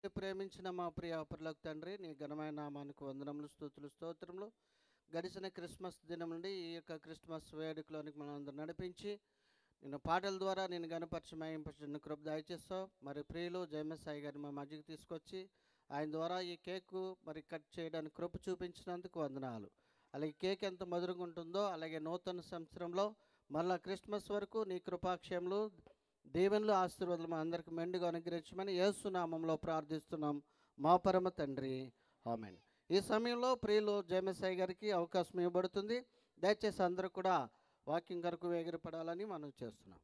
ప్రేమించిన మా ప్రియ అపరులకు తండ్రి నీ ఘనమైన నామానికి వందనములు స్థుతులు స్తోత్రములు గడిచిన క్రిస్మస్ దినం నుండి ఈ యొక్క క్రిస్మస్ వేడుకలోనికి మనం అందరూ నడిపించి నేను పాటల ద్వారా నేను గణపరిచమయించిన కృప దయచేస్తావు మరి ప్రియులు జయమసాయి గారిని మా మధ్యకి తీసుకొచ్చి ఆయన ద్వారా ఈ కేకు మరి కట్ చేయడానికి కృప చూపించినందుకు వందనాలు అలాగే కేక్ ఎంత మధురంగా ఉంటుందో అలాగే నూతన సంవత్సరంలో మళ్ళా క్రిస్మస్ వరకు నీ కృపాక్షయములు దీవెనలు ఆశీర్వాదాలు మా అందరికి మెండుగా అనుగ్రహించమని యేసునామంలో ప్రార్థిస్తున్నాం మా పరమ తండ్రి ఆమెన్ ఈ సమయంలో ప్రియులు జయమసాయి గారికి అవకాశం ఇవ్వబడుతుంది దయచేసి అందరూ కూడా వాకింగ్ కొరకు వేగిరపడాలని మనం చేస్తున్నాం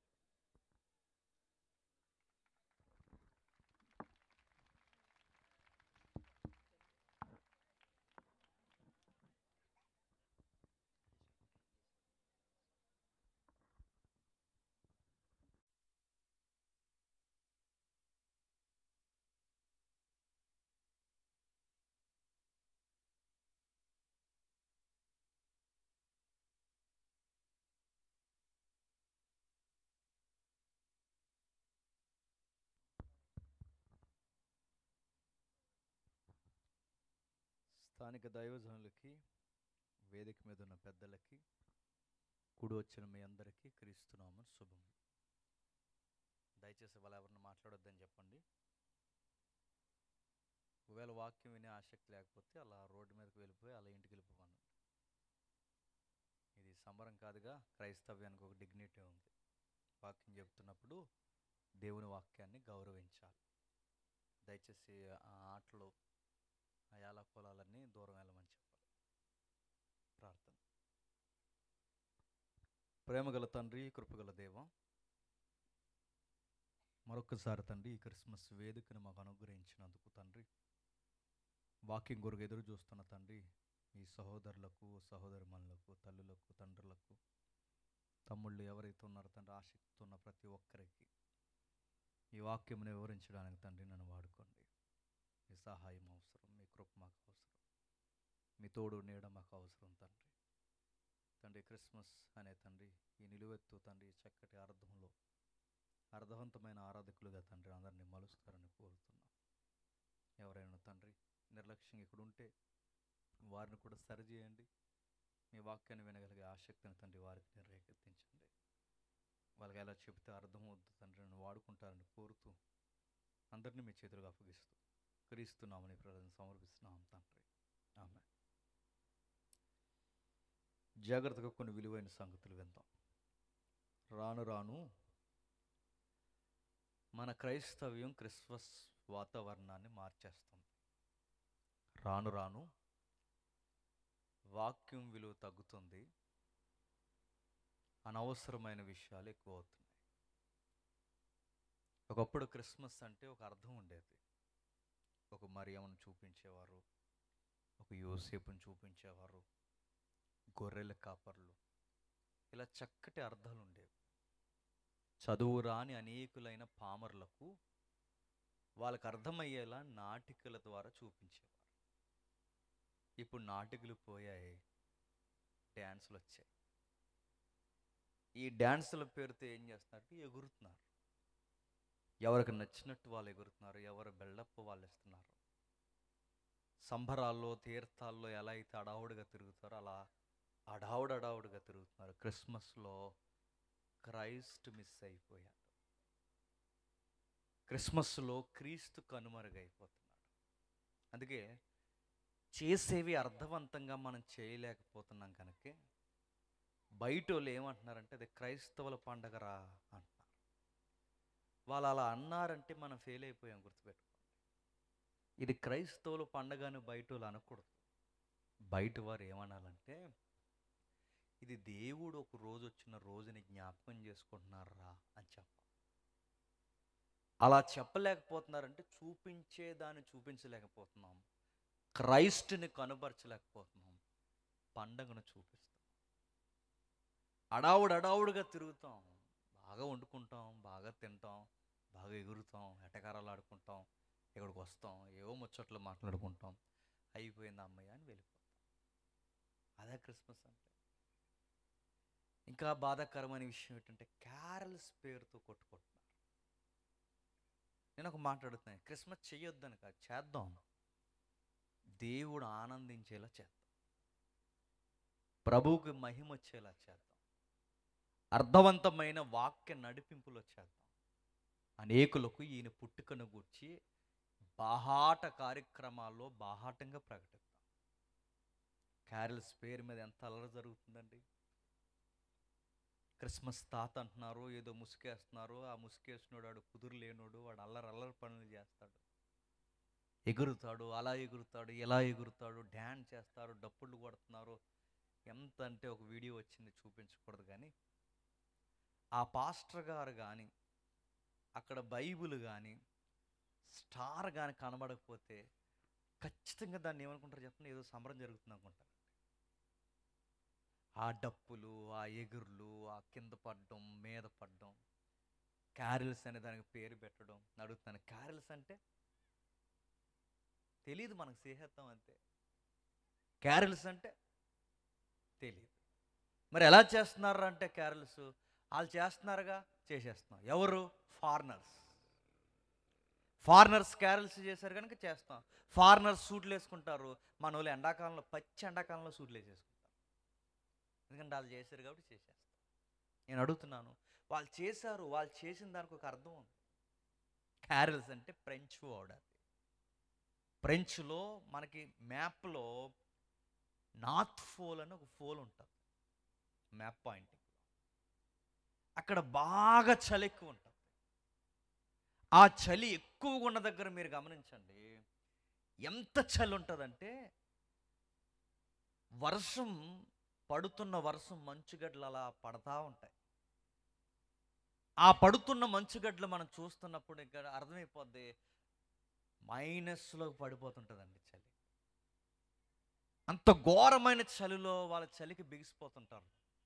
స్థానిక దైవజనులకి వేదిక మీద ఉన్న పెద్దలకి కూడి వచ్చిన మీ అందరికీ క్రీస్తున్నాము శుభం దయచేసి వాళ్ళు ఎవరిని మాట్లాడొద్దని చెప్పండి ఒకవేళ వాక్యం వినే ఆసక్తి లేకపోతే అలా రోడ్డు మీదకి వెళ్ళిపోయి అలా ఇంటికి వెళ్ళిపోమను ఇది సంబరం కాదుగా క్రైస్తవ్యానికి ఒక డిగ్నిటీ ఉంది వాక్యం చెప్తున్నప్పుడు దేవుని వాక్యాన్ని గౌరవించాలి దయచేసి ఆ ఆటలో ఆ యాల పొలాలన్నీ దూరం వెళ్ళమని చెప్పాలి ప్రార్థన ప్రేమగల తండ్రి కృపగల దేవం మరొకసారి తండ్రి ఈ క్రిస్మస్ వేదికను మాకు అనుగ్రహించినందుకు తండ్రి వాకింగ్ కొరకు ఎదురు చూస్తున్న తండ్రి ఈ సహోదరులకు సహోదరిమణులకు తల్లులకు తండ్రులకు తమ్ముళ్ళు ఎవరైతే ఉన్నారో తండ్రి ఆసక్తి ఉన్న ప్రతి ఒక్కరికి ఈ వాక్యమును వివరించడానికి తండ్రి నన్ను వాడుకోండి మీ సహాయం అవసరం మీ కృప మాకు అవసరం మీ తోడు నీడ మాకు అవసరం తండ్రి తండ్రి క్రిస్మస్ అనే తండ్రి ఈ నిలువెత్తు తండ్రి చక్కటి అర్థంలో అర్థవంతమైన ఆరాధకులుగా తండ్రి అందరినీ మలుస్తారని కోరుతున్నాం ఎవరైనా తండ్రి నిర్లక్ష్యంగా ఇక్కడ ఉంటే వారిని కూడా సరిచేయండి మీ వాక్యాన్ని వినగలిగే ఆసక్తిని తండ్రి వారికి మీరు రేకెత్తించండి వాళ్ళకి ఎలా చెబితే అర్థమవుద్దు తండ్రి నన్ను వాడుకుంటారని కోరుతూ అందరినీ మీ చేతులకు అప్పగిస్తూ క్రీస్తున్నామని ప్రార్థన సమర్పిస్తున్నాం తండ్రి ఆమె జాగ్రత్తగా కొన్ని విలువైన సంగతులు విందాం రాను రాను మన క్రైస్తవ్యం క్రిస్మస్ వాతావరణాన్ని మార్చేస్తుంది రాను రాను వాక్యం విలువ తగ్గుతుంది అనవసరమైన విషయాలు ఎక్కువ అవుతున్నాయి ఒకప్పుడు క్రిస్మస్ అంటే ఒక అర్థం ఉండేది ఒక మరియమ్మను చూపించేవారు ఒక యోసేపుని చూపించేవారు గొర్రెల కాపర్లు ఇలా చక్కటి అర్థాలు ఉండేవి చదువు రాని అనేకులైన పామర్లకు వాళ్ళకి అర్థమయ్యేలా నాటికల ద్వారా చూపించేవారు ఇప్పుడు నాటికలు పోయాయి డ్యాన్సులు వచ్చాయి ఈ డ్యాన్సుల పేరుతో ఏం చేస్తున్నారంటే ఎగురుతున్నారు ఎవరికి నచ్చినట్టు వాళ్ళు ఎగురుతున్నారు ఎవరు బెళ్ళప్ప వాళ్ళు ఇస్తున్నారు సంబరాల్లో తీర్థాల్లో ఎలా అయితే అడావుడిగా తిరుగుతారో అలా అడావుడు అడావుడిగా తిరుగుతున్నారు క్రిస్మస్లో క్రైస్ట్ మిస్ అయిపోయాడు క్రిస్మస్లో క్రీస్తు కనుమరుగైపోతున్నాడు అందుకే చేసేవి అర్థవంతంగా మనం చేయలేకపోతున్నాం కనుకే బయట వాళ్ళు ఏమంటున్నారంటే అది క్రైస్తవుల పండగరా అంటున్నారు వాళ్ళు అలా అన్నారంటే మనం ఫెయిల్ అయిపోయాం గుర్తుపెట్టుకోండి ఇది క్రైస్తవుల పండగ అని బయట వాళ్ళు అనకూడదు బయట వారు ఏమనాలంటే ఇది దేవుడు ఒక రోజు వచ్చిన రోజుని జ్ఞాపకం చేసుకుంటున్నారా అని చెప్పాలి అలా చెప్పలేకపోతున్నారంటే చూపించేదాన్ని చూపించలేకపోతున్నాం క్రైస్ట్ని కనుపరచలేకపోతున్నాం పండగను చూపిస్తాం అడావుడు అడావుడుగా తిరుగుతాం బాగా వండుకుంటాం బాగా తింటాం బాగా ఎగురుతాం ఎటకారాలు ఆడుకుంటాం ఇక్కడికి వస్తాం ఏవో ముచ్చట్లు మాట్లాడుకుంటాం అయిపోయింది అమ్మయ్య అని వెళ్ళిపోతాం అదే క్రిస్మస్ అంటే ఇంకా బాధాకరమైన విషయం ఏంటంటే క్యారల్స్ పేరుతో కొట్టుకుంటున్నారు నేను ఒక మాట్లాడుతున్నాను క్రిస్మస్ చెయ్యొద్దని కాదు చేద్దాం దేవుడు ఆనందించేలా చేద్దాం ప్రభువుకి మహిమ వచ్చేలా చేద్దాం అర్థవంతమైన వాక్య నడిపింపులో చేద్దాం అనేకులకు ఈయన పుట్టుకను గూర్చి బాహాట కార్యక్రమాల్లో బాహాటంగా ప్రకటిద్దాం క్యారల్స్ పేరు మీద ఎంత అల్లరి జరుగుతుందండి క్రిస్మస్ తాత అంటున్నారు ఏదో ముసుకేస్తున్నారు ఆ ముసుకేసినోడు వాడు కుదురు లేనోడు వాడు అల్లరి అల్లరి పనులు చేస్తాడు ఎగురుతాడు అలా ఎగురుతాడు ఇలా ఎగురుతాడు డ్యాన్స్ చేస్తారు డప్పులు కొడుతున్నారు ఎంత అంటే ఒక వీడియో వచ్చింది చూపించకూడదు కానీ ఆ పాస్టర్ గారు కానీ అక్కడ బైబిల్ కానీ స్టార్ కానీ కనబడకపోతే ఖచ్చితంగా దాన్ని ఏమనుకుంటారు చెప్పండి ఏదో సంబరం జరుగుతుంది అనుకుంటారు ఆ డప్పులు ఆ ఎగురులు ఆ కింద పడడం మీద పడడం క్యారిల్స్ అనే దానికి పేరు పెట్టడం అడుగుతాను క్యారిల్స్ అంటే తెలియదు మనకు సేహత్వం అంతే క్యారిల్స్ అంటే తెలియదు మరి ఎలా చేస్తున్నారు అంటే క్యారల్స్ వాళ్ళు చేస్తున్నారుగా చేసేస్తున్నాం ఎవరు ఫారినర్స్ ఫారినర్స్ క్యారల్స్ చేశారు కనుక చేస్తాం ఫారినర్స్ సూట్లు వేసుకుంటారు మన వాళ్ళు ఎండాకాలంలో పచ్చి ఎండాకాలంలో సూట్లు వేసేసుకుంటారు ఎందుకంటే వాళ్ళు చేశారు కాబట్టి చేసేస్తాం నేను అడుగుతున్నాను వాళ్ళు చేశారు వాళ్ళు చేసిన దానికి ఒక అర్థం ఉంది క్యారల్స్ అంటే ఫ్రెంచ్ వర్డ్ అది ఫ్రెంచ్లో మనకి మ్యాప్లో నార్త్ ఫోల్ అని ఒక ఫోల్ ఉంటుంది మ్యాప్ పాయింటింగ్ అక్కడ బాగా చలి ఎక్కువ ఉంటుంది ఆ చలి ఎక్కువగా ఉన్న దగ్గర మీరు గమనించండి ఎంత చలి ఉంటుందంటే వర్షం పడుతున్న వర్షం మంచుగడ్డలు అలా పడతా ఉంటాయి ఆ పడుతున్న మంచుగడ్డలు మనం చూస్తున్నప్పుడు ఇక్కడ అర్థమైపోద్ది మైనస్లోకి పడిపోతుంటుందండి చలి అంత ఘోరమైన చలిలో వాళ్ళ చలికి బిగిసిపోతుంటారు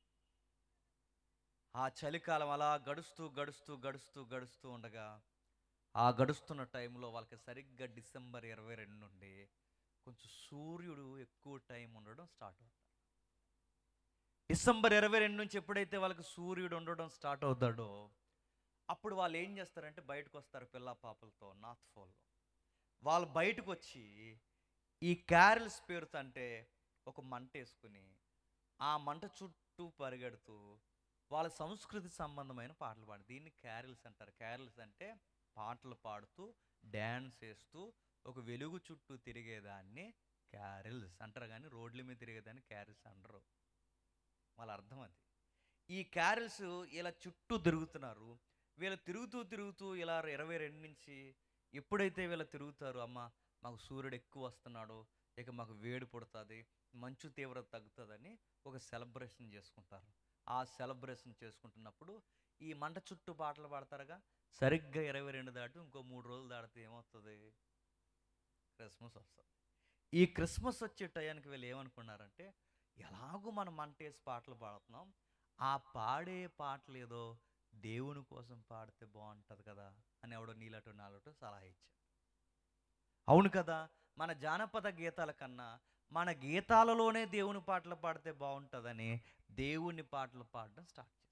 ఆ చలికాలం అలా గడుస్తూ గడుస్తూ గడుస్తూ గడుస్తూ ఉండగా ఆ గడుస్తున్న టైంలో వాళ్ళకి సరిగ్గా డిసెంబర్ ఇరవై రెండు నుండి కొంచెం సూర్యుడు ఎక్కువ టైం ఉండడం స్టార్ట్ అవుతాడు డిసెంబర్ ఇరవై రెండు నుంచి ఎప్పుడైతే వాళ్ళకి సూర్యుడు ఉండడం స్టార్ట్ అవుతాడో అప్పుడు వాళ్ళు ఏం చేస్తారంటే బయటకు వస్తారు పిల్ల పాపలతో నార్త్ ఫోల్లో వాళ్ళు బయటకు వచ్చి ఈ క్యారల్స్ పేరుతో అంటే ఒక మంట వేసుకుని ఆ మంట చుట్టూ పరిగెడుతూ వాళ్ళ సంస్కృతి సంబంధమైన పాటలు పాడు దీన్ని క్యారల్స్ అంటారు క్యారల్స్ అంటే పాటలు పాడుతూ డ్యాన్స్ వేస్తూ ఒక వెలుగు చుట్టూ తిరిగేదాన్ని క్యారల్స్ అంటారు కానీ రోడ్ల మీద తిరిగేదాన్ని క్యారల్స్ అంటారు వాళ్ళ అర్థం అది ఈ క్యారల్స్ ఇలా చుట్టూ తిరుగుతున్నారు వీళ్ళు తిరుగుతూ తిరుగుతూ ఇలా ఇరవై రెండు నుంచి ఎప్పుడైతే వీళ్ళు తిరుగుతారు అమ్మ మాకు సూర్యుడు ఎక్కువ వస్తున్నాడు ఇక మాకు వేడి పుడుతుంది మంచు తీవ్రత తగ్గుతుందని ఒక సెలబ్రేషన్ చేసుకుంటారు ఆ సెలబ్రేషన్ చేసుకుంటున్నప్పుడు ఈ మంట చుట్టూ పాటలు పాడతారుగా సరిగ్గా ఇరవై రెండు దాటి ఇంకో మూడు రోజులు దాటితే ఏమవుతుంది క్రిస్మస్ వస్తుంది ఈ క్రిస్మస్ వచ్చే టయానికి వీళ్ళు ఏమనుకున్నారంటే ఎలాగో మనం మంట వేసి పాటలు పాడుతున్నాం ఆ పాడే పాటలు ఏదో దేవుని కోసం పాడితే బాగుంటుంది కదా అని ఎవడో నీలటో నాలటో సలహా ఇచ్చాడు అవును కదా మన జానపద గీతాల కన్నా మన గీతాలలోనే దేవుని పాటలు పాడితే బాగుంటుందని దేవుని పాటలు పాడడం స్టార్ట్ చేశారు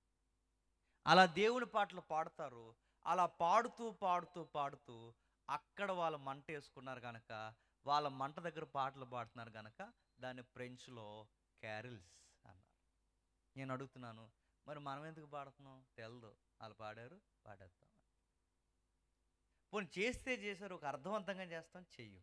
అలా దేవుని పాటలు పాడతారు అలా పాడుతూ పాడుతూ పాడుతూ అక్కడ వాళ్ళు మంట వేసుకున్నారు కనుక వాళ్ళ మంట దగ్గర పాటలు పాడుతున్నారు కనుక దాన్ని ఫ్రెంచ్లో క్యారిల్స్ అన్నారు నేను అడుగుతున్నాను మరి మనం ఎందుకు పాడుతున్నాం తెలదు వాళ్ళు పాడారు పాడేస్తాం పోనీ చేస్తే చేశారు ఒక అర్థవంతంగా చేస్తాం చెయ్యం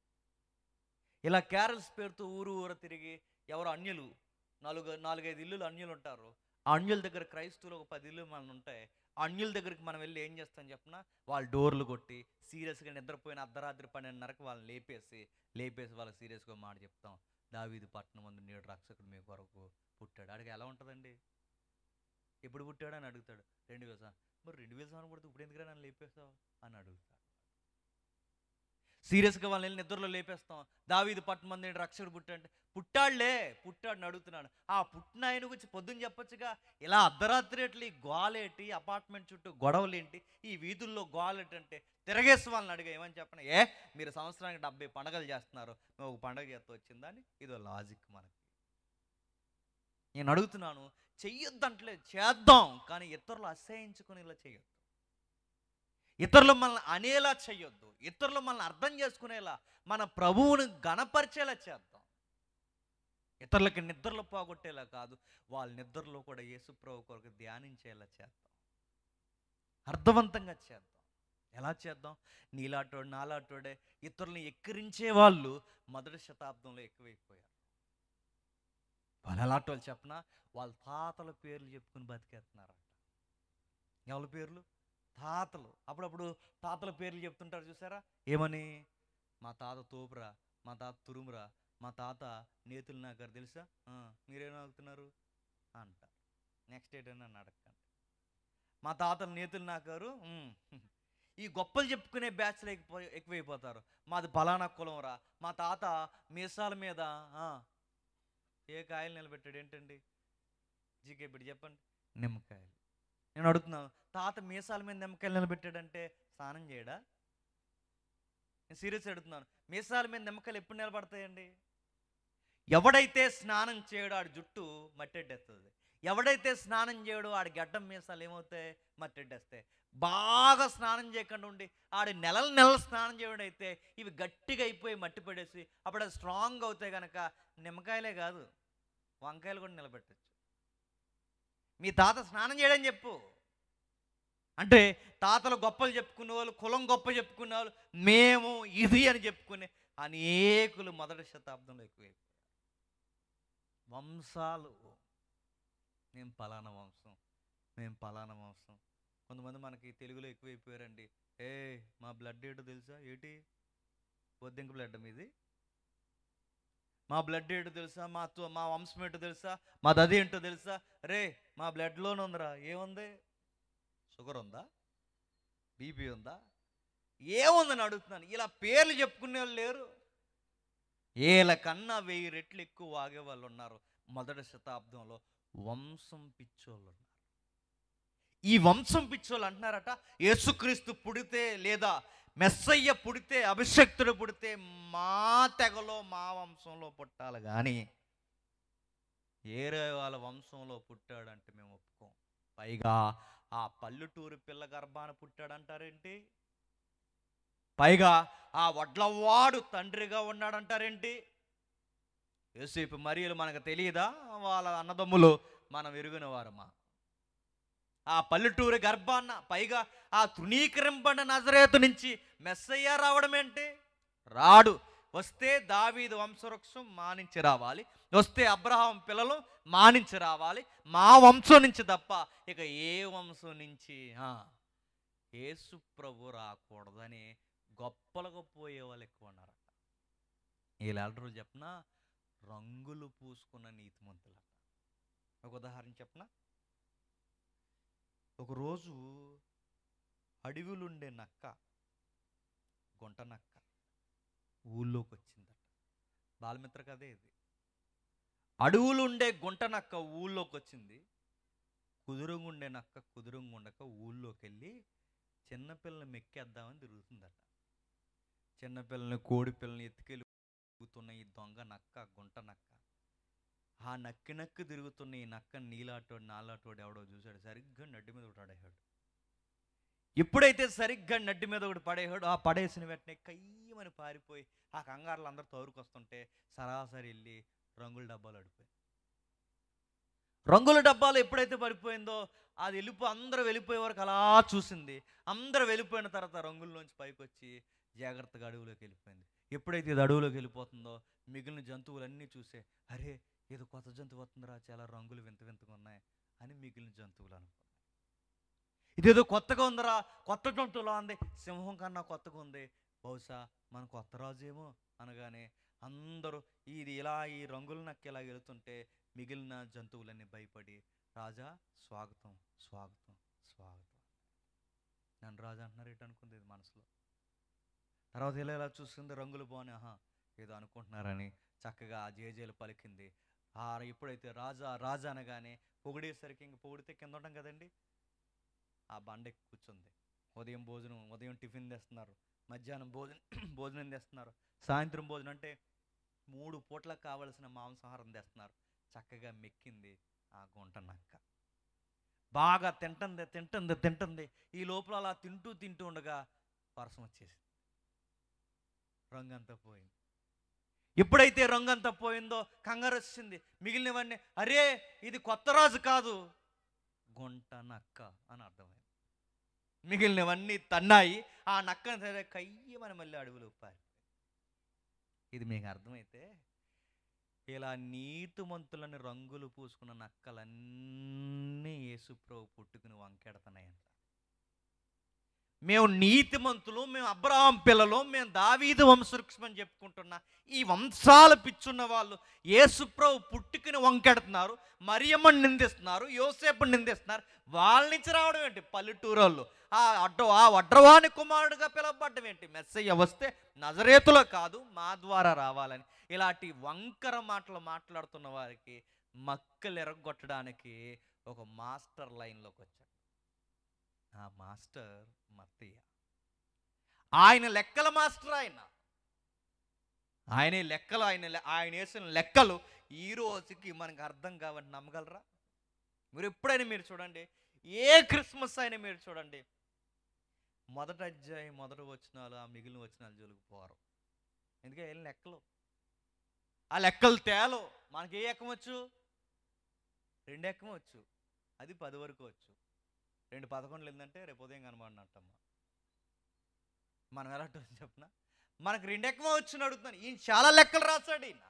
ఇలా క్యారల్స్ పేరుతో ఊరు ఊర తిరిగి ఎవరు అన్యులు నాలుగు నాలుగైదు ఇల్లులు అన్యులు ఉంటారు ఆ అన్యుల దగ్గర క్రైస్తువులు ఒక పది ఇల్లు మనం ఉంటాయి ఆ అన్యుల దగ్గరికి మనం వెళ్ళి ఏం చేస్తాం చెప్పిన వాళ్ళు డోర్లు కొట్టి సీరియస్గా నిద్రపోయిన అర్ధరాత్రి పన్నెండున్నరకు వాళ్ళని లేపేసి లేపేసి వాళ్ళకి సీరియస్గా మాట చెప్తాం దావీది పట్టణం ముందు నేడు రక్షకుడు మీ కొరకు పుట్టాడు అడిగి ఎలా ఉంటుందండి ఎప్పుడు పుట్టాడు అని అడుగుతాడు రెండు వేల సంవత్సరం మరి రెండు వేల సంవత్సరం పుడితే ఇప్పుడు ఎందుకు నన్ను లేపేస్తావు అని అడుగుతాడు సీరియస్గా వాళ్ళని వెళ్ళి నిద్రలో లేపేస్తాం దావీది పట్టణం మంది రక్షకుడు పుట్టాడంటే పుట్టాడులే పుట్టాడని అడుగుతున్నాడు ఆ పుట్టిన ఆయన గురించి పొద్దున్న చెప్పొచ్చుగా ఇలా అర్ధరాత్రి ఎట్లా ఈ గోలేటి అపార్ట్మెంట్ చుట్టూ గొడవలేంటి ఈ వీధుల్లో గోలేటంటే తిరగేసి వాళ్ళని అడిగా ఏమని చెప్పను ఏ మీరు సంవత్సరానికి డెబ్బై పండగలు చేస్తున్నారు మేము ఒక పండగ చేస్తూ వచ్చిందని ఇదో లాజిక్ మనకి నేను అడుగుతున్నాను చెయ్యొద్దంటలేదు చేద్దాం కానీ ఇతరులు అసహించుకొని ఇలా చేయొద్దు ఇతరులు మనల్ని అనేలా చేయొద్దు ఇతరులు మనల్ని అర్థం చేసుకునేలా మన ప్రభువుని గణపరిచేలా చేద్దాం ఇతరులకి నిద్రలు పోగొట్టేలా కాదు వాళ్ళ నిద్రలో కూడా యేసు ప్రభు కొరకు ధ్యానించేలా చేద్దాం అర్థవంతంగా చేద్దాం ఎలా చేద్దాం నీలాటోడు నాలాటోడే ఇతరులను ఎక్కిరించే వాళ్ళు మొదటి శతాబ్దంలో ఎక్కువైపోయారు వాళ్ళు ఎలాంటి వాళ్ళు చెప్పనా వాళ్ళ తాతల పేర్లు చెప్పుకుని బతికేస్తున్నారట ఎవరి పేర్లు తాతలు అప్పుడప్పుడు తాతల పేర్లు చెప్తుంటారు చూసారా ఏమని మా తాత తోపురా మా తాత తురుమురా మా తాత నేతులు నాగారు తెలుసా "ఆ, మీరేం ఆగుతున్నారు అంట నెక్స్ట్ ఏంటని నన్ను అడగండి మా తాతలు నేతులు నాకారు "ఉమ్." ఈ గొప్పలు చెప్పుకునే బ్యాచ్లు ఎక్కువ ఎక్కువైపోతారు మాది పలానా కులం రా మా తాత మీసాల మీద "ఆ, ఏ కాయలు నిలబెట్టాడు ఏంటండి జీకే ఇప్పుడు చెప్పండి నిమ్మకాయలు నేను అడుగుతున్నాను తాత మీసాల మీద నిమ్మకాయలు నిలబెట్టాడంటే స్నానం చేయడా నేను సీరియస్ అడుగుతున్నాను మీసాల మీద నిమ్మకాయలు ఎప్పుడు నిలబడతాయండి ఎవడైతే స్నానం చేయడో ఆడి జుట్టు మట్టెడ్డేస్తుంది ఎవడైతే స్నానం చేయడో ఆడి గడ్డం మీసాలు ఏమవుతాయి మట్టెడ్డేస్తాయి బాగా స్నానం చేయకుండా ఉండి ఆడి నెలలు నెలలు స్నానం చేయడైతే ఇవి గట్టిగా అయిపోయి మట్టి పడేసి అప్పుడు అది స్ట్రాంగ్ అవుతాయి కనుక నిమ్మకాయలే కాదు వంకాయలు కూడా నిలబెట్టచ్చు మీ తాత స్నానం చేయడం చెప్పు అంటే తాతలు గొప్పలు చెప్పుకునే వాళ్ళు కులం గొప్ప చెప్పుకునే వాళ్ళు మేము ఇది అని చెప్పుకునే అనేకులు మొదటి శతాబ్దంలో ఎక్కువైపోయారు వంశాలు మేము పలానా వంశం మేము పలానా వంశం కొంతమంది మనకి తెలుగులో ఎక్కువైపోయారండి ఏ మా బ్లడ్ ఏంటో తెలుసా ఏంటి బొద్దింక బ్లడ్ మీది మా బ్లడ్ ఏంటో తెలుసా మా తో- మా వంశం ఏంటో తెలుసా మాది అది ఏంటో తెలుసా రే మా బ్లడ్లోనే ఉందిరా ఏముంది షుగర్ ఉందా బీపీ ఉందా ఏముందని అడుగుతున్నాను ఇలా పేర్లు చెప్పుకునే వాళ్ళు లేరు ఏళ్ళ కన్నా వెయ్యి రెట్లు ఎక్కువ వాగే వాళ్ళు ఉన్నారు మొదటి శతాబ్దంలో వంశం పిచ్చోళ్ళు ఉన్నారు ఈ వంశం పిచ్చోళ్ళు అంటున్నారట యేసుక్రీస్తు పుడితే లేదా మెస్సయ్య పుడితే అభిషక్తుడు పుడితే మా తెగలో మా వంశంలో పుట్టాలి కానీ ఏరే వాళ్ళ వంశంలో పుట్టాడంటే మేము ఒప్పుకోం పైగా ఆ పల్లెటూరు పిల్ల గర్భాన పుట్టాడంటారేంటి పైగా ఆ వడ్లవాడు తండ్రిగా ఉన్నాడంటారేంటి యోసేపు మరియలు మనకు తెలియదా వాళ్ళ అన్నదమ్ములు మనం ఎరుగిన వారమా ఆ పల్లెటూరు గర్భాన్న పైగా ఆ తృణీకరింపడిన నజరేతు నుంచి మెస్సయ్య రావడం ఏంటి రాడు వస్తే దావీదు వంశవృక్షం మానించి రావాలి వస్తే అబ్రహాం పిల్లలు మానించి రావాలి మా వంశం నుంచి తప్ప ఇక ఏ వంశం నుంచి ఆ, యేసు ప్రభు రాకూడదని గొప్పలకు పోయే వాళ్ళు ఎక్కువ ఉన్నారట వీళ్ళు ఎల్లరూ చెప్పిన రంగులు పూసుకున్న నీతిమంతులట ఒక ఉదాహరణ చెప్పన ఒకరోజు అడవిలుండే నక్క గుంట నక్క ఊళ్ళోకి వచ్చిందట బాలమిత్ర కదే ఇది అడవులుండే గుంట నక్క ఊళ్ళోకి వచ్చింది కుదురంగుండే నక్క కుదురంగుండక ఊళ్ళోకి వెళ్ళి చిన్నపిల్లని మెక్కేద్దామని తిరుగుతుందట చిన్నపిల్లని కోడి పిల్లని ఎత్తుకెళ్ళి తిరుగుతున్న ఈ దొంగ నక్క గుంట నక్క ఆ నక్కి నక్కి తిరుగుతున్న ఈ నక్క నీలాటోడు నాలాటోడు ఎవడో చూశాడు సరిగ్గా నడ్డి మీద ఒకటి పడేశాడు ఎప్పుడైతే సరిగ్గా నడ్డి మీద ఒకటి పడేశాడు ఆ పడేసిన వెంటనే కయ్యమని పారిపోయి ఆ కంగారులు అందరూ తోరుకొస్తుంటే సరాసరి వెళ్ళి రంగుల డబ్బాలు అడిపోయి రంగుల డబ్బాలు ఎప్పుడైతే పడిపోయిందో అది వెళ్ళిపో అందరూ వెళ్ళిపోయే వరకు అలా చూసింది అందరూ వెళ్ళిపోయిన తర్వాత రంగుల్లోంచి పైకి వచ్చి జాగ్రత్తగా అడవులోకి వెళ్ళిపోయింది ఎప్పుడైతే ఇది అడవులోకి వెళ్ళిపోతుందో మిగిలిన జంతువులన్నీ చూసే అరే ఏదో కొత్త జంతువు వస్తుందిరా చాలా రంగులు వింత వింతగా ఉన్నాయి అని మిగిలిన జంతువులు అనుకున్నాయి ఇదేదో కొత్తగా ఉందిరా కొత్త జంతువులా ఉంది సింహం కన్నా కొత్తగా ఉంది బహుశా మన కొత్త రాజేమో అనగానే అందరూ ఇది ఇలా ఈ రంగులు నక్కి ఇలా వెళుతుంటే మిగిలిన జంతువులన్నీ భయపడి రాజా స్వాగతం స్వాగతం స్వాగతం నన్ను రాజా అంటున్నారు ఏంటి అనుకుంది ఇది మనసులో తర్వాత ఇలా ఇలా చూస్తుంది రంగులు బాగున్నాయి ఆహా ఏదో అనుకుంటున్నారని చక్కగా ఆ జేజేలు పలికింది ఆ ఎప్పుడైతే రాజా రాజా అనగానే పొగిడేసరికి ఇంక పొగిడితే కింద ఉంటాం కదండి ఆ బండ ఎక్కి కూర్చుంది ఉదయం భోజనం ఉదయం టిఫిన్ తెస్తున్నారు మధ్యాహ్నం భోజనం భోజనం తెస్తున్నారు సాయంత్రం భోజనం అంటే మూడు పూట్లకు కావలసిన మాంసాహారం తెస్తున్నారు చక్కగా మెక్కింది ఆ గుంట నక్క బాగా తింటుంది తింటుంది తింటుంది ఈ లోపల అలా తింటూ తింటూ ఉండగా వర్షం వచ్చేసింది రంగంతా పోయింది ఎప్పుడైతే రంగంతా పోయిందో కంగారు వచ్చింది మిగిలినవన్నీ అరే ఇది కొత్త రాజు కాదు గుంట నక్క అని అర్థమైంది మిగిలినవన్నీ తన్నాయి ఆ నక్కని సరే కయ్యమని మళ్ళీ అడవులు పారి ఇది మీకు అర్థమైతే ఇలా నీతిమంతులని రంగులు పూసుకున్న నక్కలన్నీ యేసుప్రభు పుట్టుకుని వంకెడతాయంట మేము నీతిమంతులు మేము అబ్రహాం పిల్లలు మేము దావీదు వంశవృక్షం అని చెప్పుకుంటున్నా ఈ వంశాలు పిచ్చున్న వాళ్ళు యేసుప్రభు పుట్టుకుని వంకెడుతున్నారు మరియమ్మని నిందిస్తున్నారు యోసేపుని నిందిస్తున్నారు వాళ్ళ నుంచి రావడం ఏంటి పల్లెటూరు వాళ్ళు ఆ అడ్డ ఆ వడ్రవాణి కుమారుడుగా పిలవబడ్డం ఏంటి మెస్సయ్య వస్తే నజరేతులో కాదు మా ద్వారా రావాలని ఇలాంటి వంకర మాటలు మాట్లాడుతున్న వారికి మక్కలు ఎరగొట్టడానికి ఒక మాస్టర్ లైన్లోకి వచ్చాడు ఆ మాస్టర్ మత్తయ్య ఆయన లెక్కల మాస్టర్ ఆయన ఆయన లెక్కలు ఆయన లె- ఆయన వేసిన లెక్కలు ఈ రోజుకి మనకు అర్థం కావని నమ్మగలరా మీరు ఎప్పుడైనా మీరు చూడండి ఏ క్రిస్మస్ అయినా మీరు చూడండి మొదట అధ్యాయం మొదట వచ్చినాలు ఆ మిగిలిన వచ్చినాలు జోలికి పోరు ఎందుకంటే ఏం లెక్కలు ఆ లెక్కలు తేలో మనకి ఏ ఎక్కం వచ్చు రెండు ఎక్కం వచ్చు అది పది వరకు వచ్చు రెండు పదకొండులు ఏంటంటే రేపు ఉదయం కనబడినట్టమ్మ మనం ఎలా చెప్పిన మనకు రెండు ఎక్కమ వచ్చి అడుగుతున్నాను ఈయన చాలా లెక్కలు రాస్తాడు ఈయన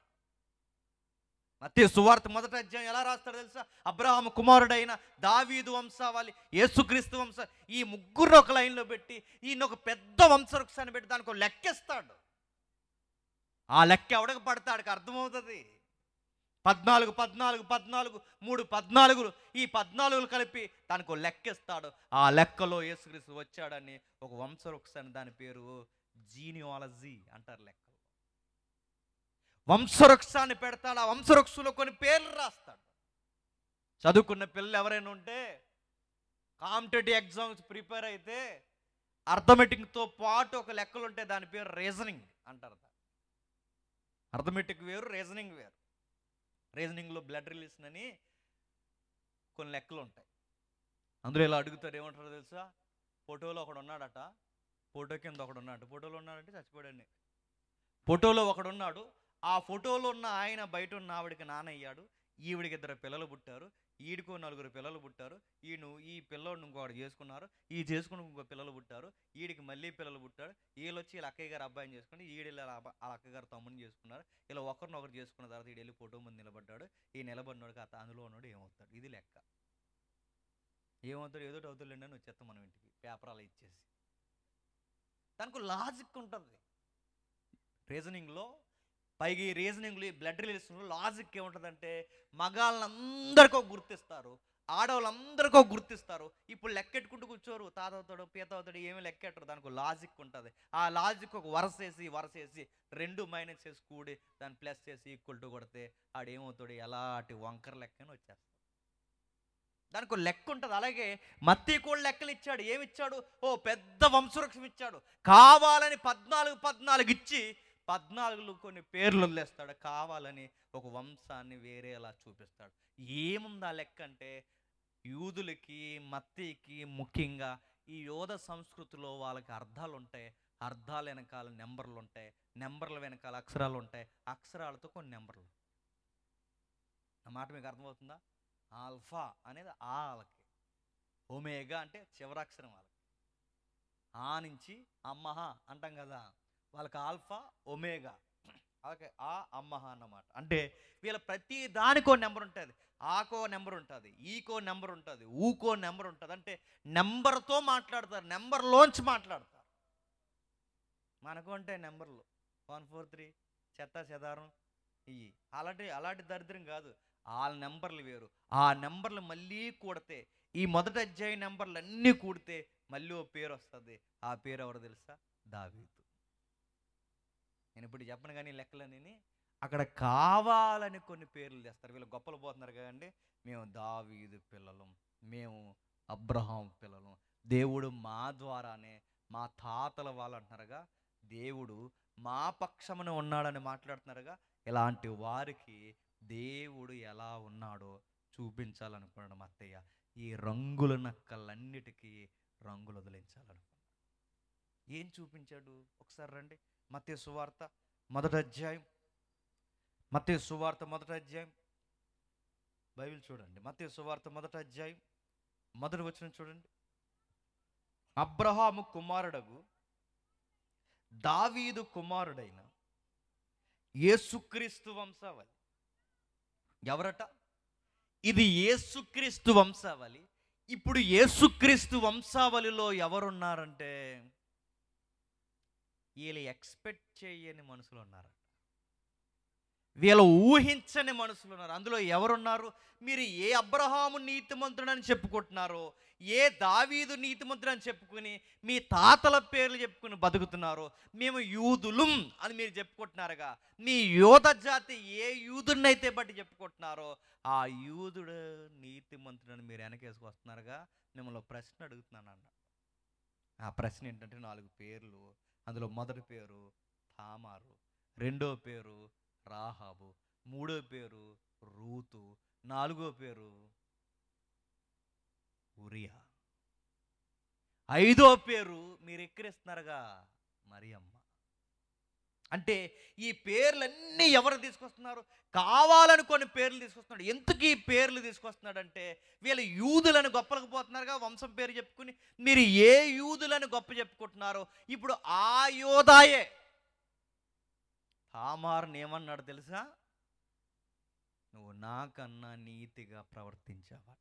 మత్తే సువార్త మొదటి అధ్యాయం ఎలా రాస్తాడో తెలుసా అబ్రహాము కుమారుడైన దావీదు వంశావళి యేసుక్రీస్తు వంశ ఈ ముగ్గురు ఒక లైన్లో పెట్టి ఈయన ఒక పెద్ద వంశవృక్షాన్ని పెట్టి దానికి ఒక లెక్కేస్తాడు ఆ లెక్క ఎవడకు పడతాడికి అర్థమవుతుంది పద్నాలుగు పద్నాలుగు పద్నాలుగు మూడు పద్నాలుగులు ఈ పద్నాలుగులు కలిపి దానికి ఒక లెక్కిస్తాడు ఆ లెక్కలో యేసుక్రీస్తు వచ్చాడని ఒక వంశవృక్షాన్ని దాని పేరు జీనియాలజీ అంటారు లెక్కలు వంశవృక్షాన్ని పెడతాడు ఆ వంశవృక్షంలో కొన్ని పేర్లు రాస్తాడు చదువుకున్న పిల్లలు ఎవరైనా ఉంటే కాంపిటేటివ్ ఎగ్జామ్స్ ప్రిపేర్ అయితే అర్థమెటిక్తో పాటు ఒక లెక్కలు ఉంటే దాని పేరు రీజనింగ్ అంటారు అర్థమెటిక్ వేరు రీజనింగ్ వేరు రీజనింగ్లో బ్లడ్ రిలేషన్ అని కొన్ని లెక్కలు ఉంటాయి అందులో ఇలా అడుగుతారు ఏమంటారో తెలుసా ఫోటోలో ఒకడు ఉన్నాడట ఫోటో కింద ఒకడు ఉన్నాడు ఫోటోలో ఉన్నాడంటే చచ్చిపోయాడని ఫోటోలో ఒకడు ఉన్నాడు ఆ ఫోటోలో ఉన్న ఆయన బయట ఉన్న ఆవిడకి నాన్న అయ్యాడు ఈవిడికి ఇద్దరు పిల్లలు పుట్టారు ఈడికో నలుగురు పిల్లలు పుట్టారు ఈయన ఈ పిల్లోడిని ఇంకోటి చేసుకున్నారు ఈ చేసుకుని ఇంకో పిల్లలు పుట్టారు ఈడికి మళ్ళీ పిల్లలు పుట్టారు వీళ్ళు వచ్చి వీళ్ళ అక్కయ్య గారు అబ్బాయిని చేసుకుని ఈడు వీళ్ళ అబ్బ- వాళ్ళ అక్కగారు తమ్ముని చేసుకున్నారు ఇలా ఒకరినొకరు చేసుకున్న తర్వాత ఈడు వెళ్ళి ఫోటో ముందు నిలబడ్డాడు ఈ నిలబడినోడికి ఆ అందులో ఉన్నాడు ఏమవుతాడు ఇది లెక్క ఏమవుతాడు ఏదో ఒకటి అవుతాడు అని వచ్చేస్తాం మనం ఇంటికి పేపర్ అలా ఇచ్చేసి దానికి లాజిక్ ఉంటుంది రీజనింగ్లో పైగా ఈ రీజనింగ్లో ఈ బ్లడ్ రిలేషన్లో లాజిక్ ఏముంటుందంటే మగాళ్ళందరికీ ఒక గుర్తిస్తారు ఆడవాళ్ళందరికీ ఒక గుర్తిస్తారు ఇప్పుడు లెక్కెట్టుకుంటూ కూర్చోరు తాత అవుతాడు పీత అవుతాడు ఏమి లెక్కెట్టరు దానికి లాజిక్ ఉంటుంది ఆ లాజిక్ ఒక వరస వేసి వరస వేసి రెండు మైనస్ చేసి కూడి దాన్ని ప్లస్ చేసి ఈక్వల్ టు కొడితే ఆడేమవుతాడు ఎలాంటి వంకర లెక్కని వచ్చేస్తాడు దానికి ఒక లెక్క ఉంటుంది అలాగే మత్తి కూడా లెక్కలు ఇచ్చాడు ఏమి ఇచ్చాడు ఓ పెద్ద వంశవృక్షం ఇచ్చాడు కావాలని పద్నాలుగు పద్నాలుగు ఇచ్చి పద్నాలుగులో కొన్ని పేర్లు వదిలేస్తాడు కావాలని ఒక వంశాన్ని వేరేలా చూపిస్తాడు ఏముంది ఆ లెక్క అంటే యూదులకి మత్తీకి ముఖ్యంగా ఈ యోధ సంస్కృతిలో వాళ్ళకి అర్థాలు ఉంటాయి అర్థాల వెనకాల నెంబర్లు ఉంటాయి నెంబర్ల వెనకాల అక్షరాలు ఉంటాయి అక్షరాలతో కొన్ని నెంబర్లు ఆ మాట మీకు అర్థమవుతుందా ఆల్ఫా అనేది ఆ వాళ్ళకి ఒమేగా అంటే చివరాక్షరం వాళ్ళకి ఆ నుంచి అమ్మహ అంటాం కదా వాళ్ళకి ఆల్ఫా ఒమేగా అలాగే ఆ అమ్మహ అన్నమాట అంటే వీళ్ళ ప్రతి దానికో నెంబర్ ఉంటుంది ఆకో నెంబర్ ఉంటుంది ఈకో నెంబర్ ఉంటుంది ఊకో నెంబర్ ఉంటుంది అంటే నెంబర్తో మాట్లాడతారు నెంబర్లోంచి మాట్లాడతారు మనకు అంటే నెంబర్లు వన్ ఫోర్ త్రీ చెత్త చెదారం ఇవి అలాంటి అలాంటి దరిద్రం కాదు వాళ్ళ నెంబర్లు వేరు ఆ నెంబర్లు మళ్ళీ కూడితే ఈ మొదటి అధ్యాయ నెంబర్లు అన్నీ కూడితే మళ్ళీ ఓ పేరు వస్తుంది ఆ పేరు ఎవరు తెలుసా దావీదు నేను ఇప్పుడు చెప్పను కానీ ఈ లెక్కలన్నీ అక్కడ కావాలని కొన్ని పేర్లు తెస్తారు వీళ్ళు గొప్పలు పోతున్నారు కదండి మేము దావీదు పిల్లలం మేము అబ్రహాం పిల్లలం దేవుడు మా ద్వారానే మా తాతల వాళ్ళు అంటున్నారుగా దేవుడు మా పక్షమున ఉన్నాడని మాట్లాడుతున్నారుగా ఇలాంటి వారికి దేవుడు ఎలా ఉన్నాడో చూపించాలనుకున్నాడు మా అత్తయ్య ఈ రంగుల నక్కలన్నిటికీ రంగులు వదిలించాలనుకున్నాడు ఏం చూపించాడు ఒకసారి రండి మత్తే సువార్త మొదటి అధ్యాయం మత్తే సువార్త మొదటి అధ్యాయం బైబిల్ చూడండి మత్తే సువార్త మొదటి అధ్యాయం మొదటి వచనం చూడండి అబ్రహాము కుమారుడగు దావీదు కుమారుడైన యేసుక్రీస్తు వంశావళి ఎవరట ఇది యేసుక్రీస్తు వంశావళి ఇప్పుడు యేసుక్రీస్తు వంశావళిలో ఎవరున్నారంటే వీళ్ళు ఎక్స్పెక్ట్ చేయని మనుషులు ఉన్నారు వీళ్ళు ఊహించని మనుషులు ఉన్నారు అందులో ఎవరున్నారు మీరు ఏ అబ్రహాము నీతిమంతుడని చెప్పుకుంటున్నారో ఏ దావీదు నీతిమంతుడని చెప్పుకుని మీ తాతల పేర్లు చెప్పుకుని బతుకుతున్నారో మేము యూదులం అని మీరు చెప్పుకుంటున్నారుగా మీ యోధ జాతి ఏ యూదుడినైతే బట్టి చెప్పుకుంటున్నారో ఆ యూదుడు నీతిమంతుడని మీరు వెనకేసుకొస్తున్నారుగా మిమ్మల్ని ఒక ప్రశ్న అడుగుతున్నాను అన్న ఆ ప్రశ్న ఏంటంటే నాలుగు పేర్లు అందులో మొదటి పేరు తామారు రెండో పేరు రాహాబు మూడో పేరు రూతు నాలుగో పేరు ఉరియా ఐదో పేరు మీరు ఎక్కిరిస్తున్నారుగా మరియమ్మ అంటే ఈ పేర్లన్నీ ఎవరు తీసుకొస్తున్నారు కావాలని కొన్ని పేర్లు తీసుకొస్తున్నాడు ఎందుకు ఈ పేర్లు తీసుకొస్తున్నాడంటే వీళ్ళు యూదులను గొప్పలకు పోతున్నారుగా వంశం పేరు చెప్పుకుని మీరు ఏ యూదులను గొప్ప చెప్పుకుంటున్నారో ఇప్పుడు ఆ యోధాయే తామారుని ఏమన్నాడు తెలుసా నువ్వు నాకన్నా నీతిగా ప్రవర్తించావన్నాడు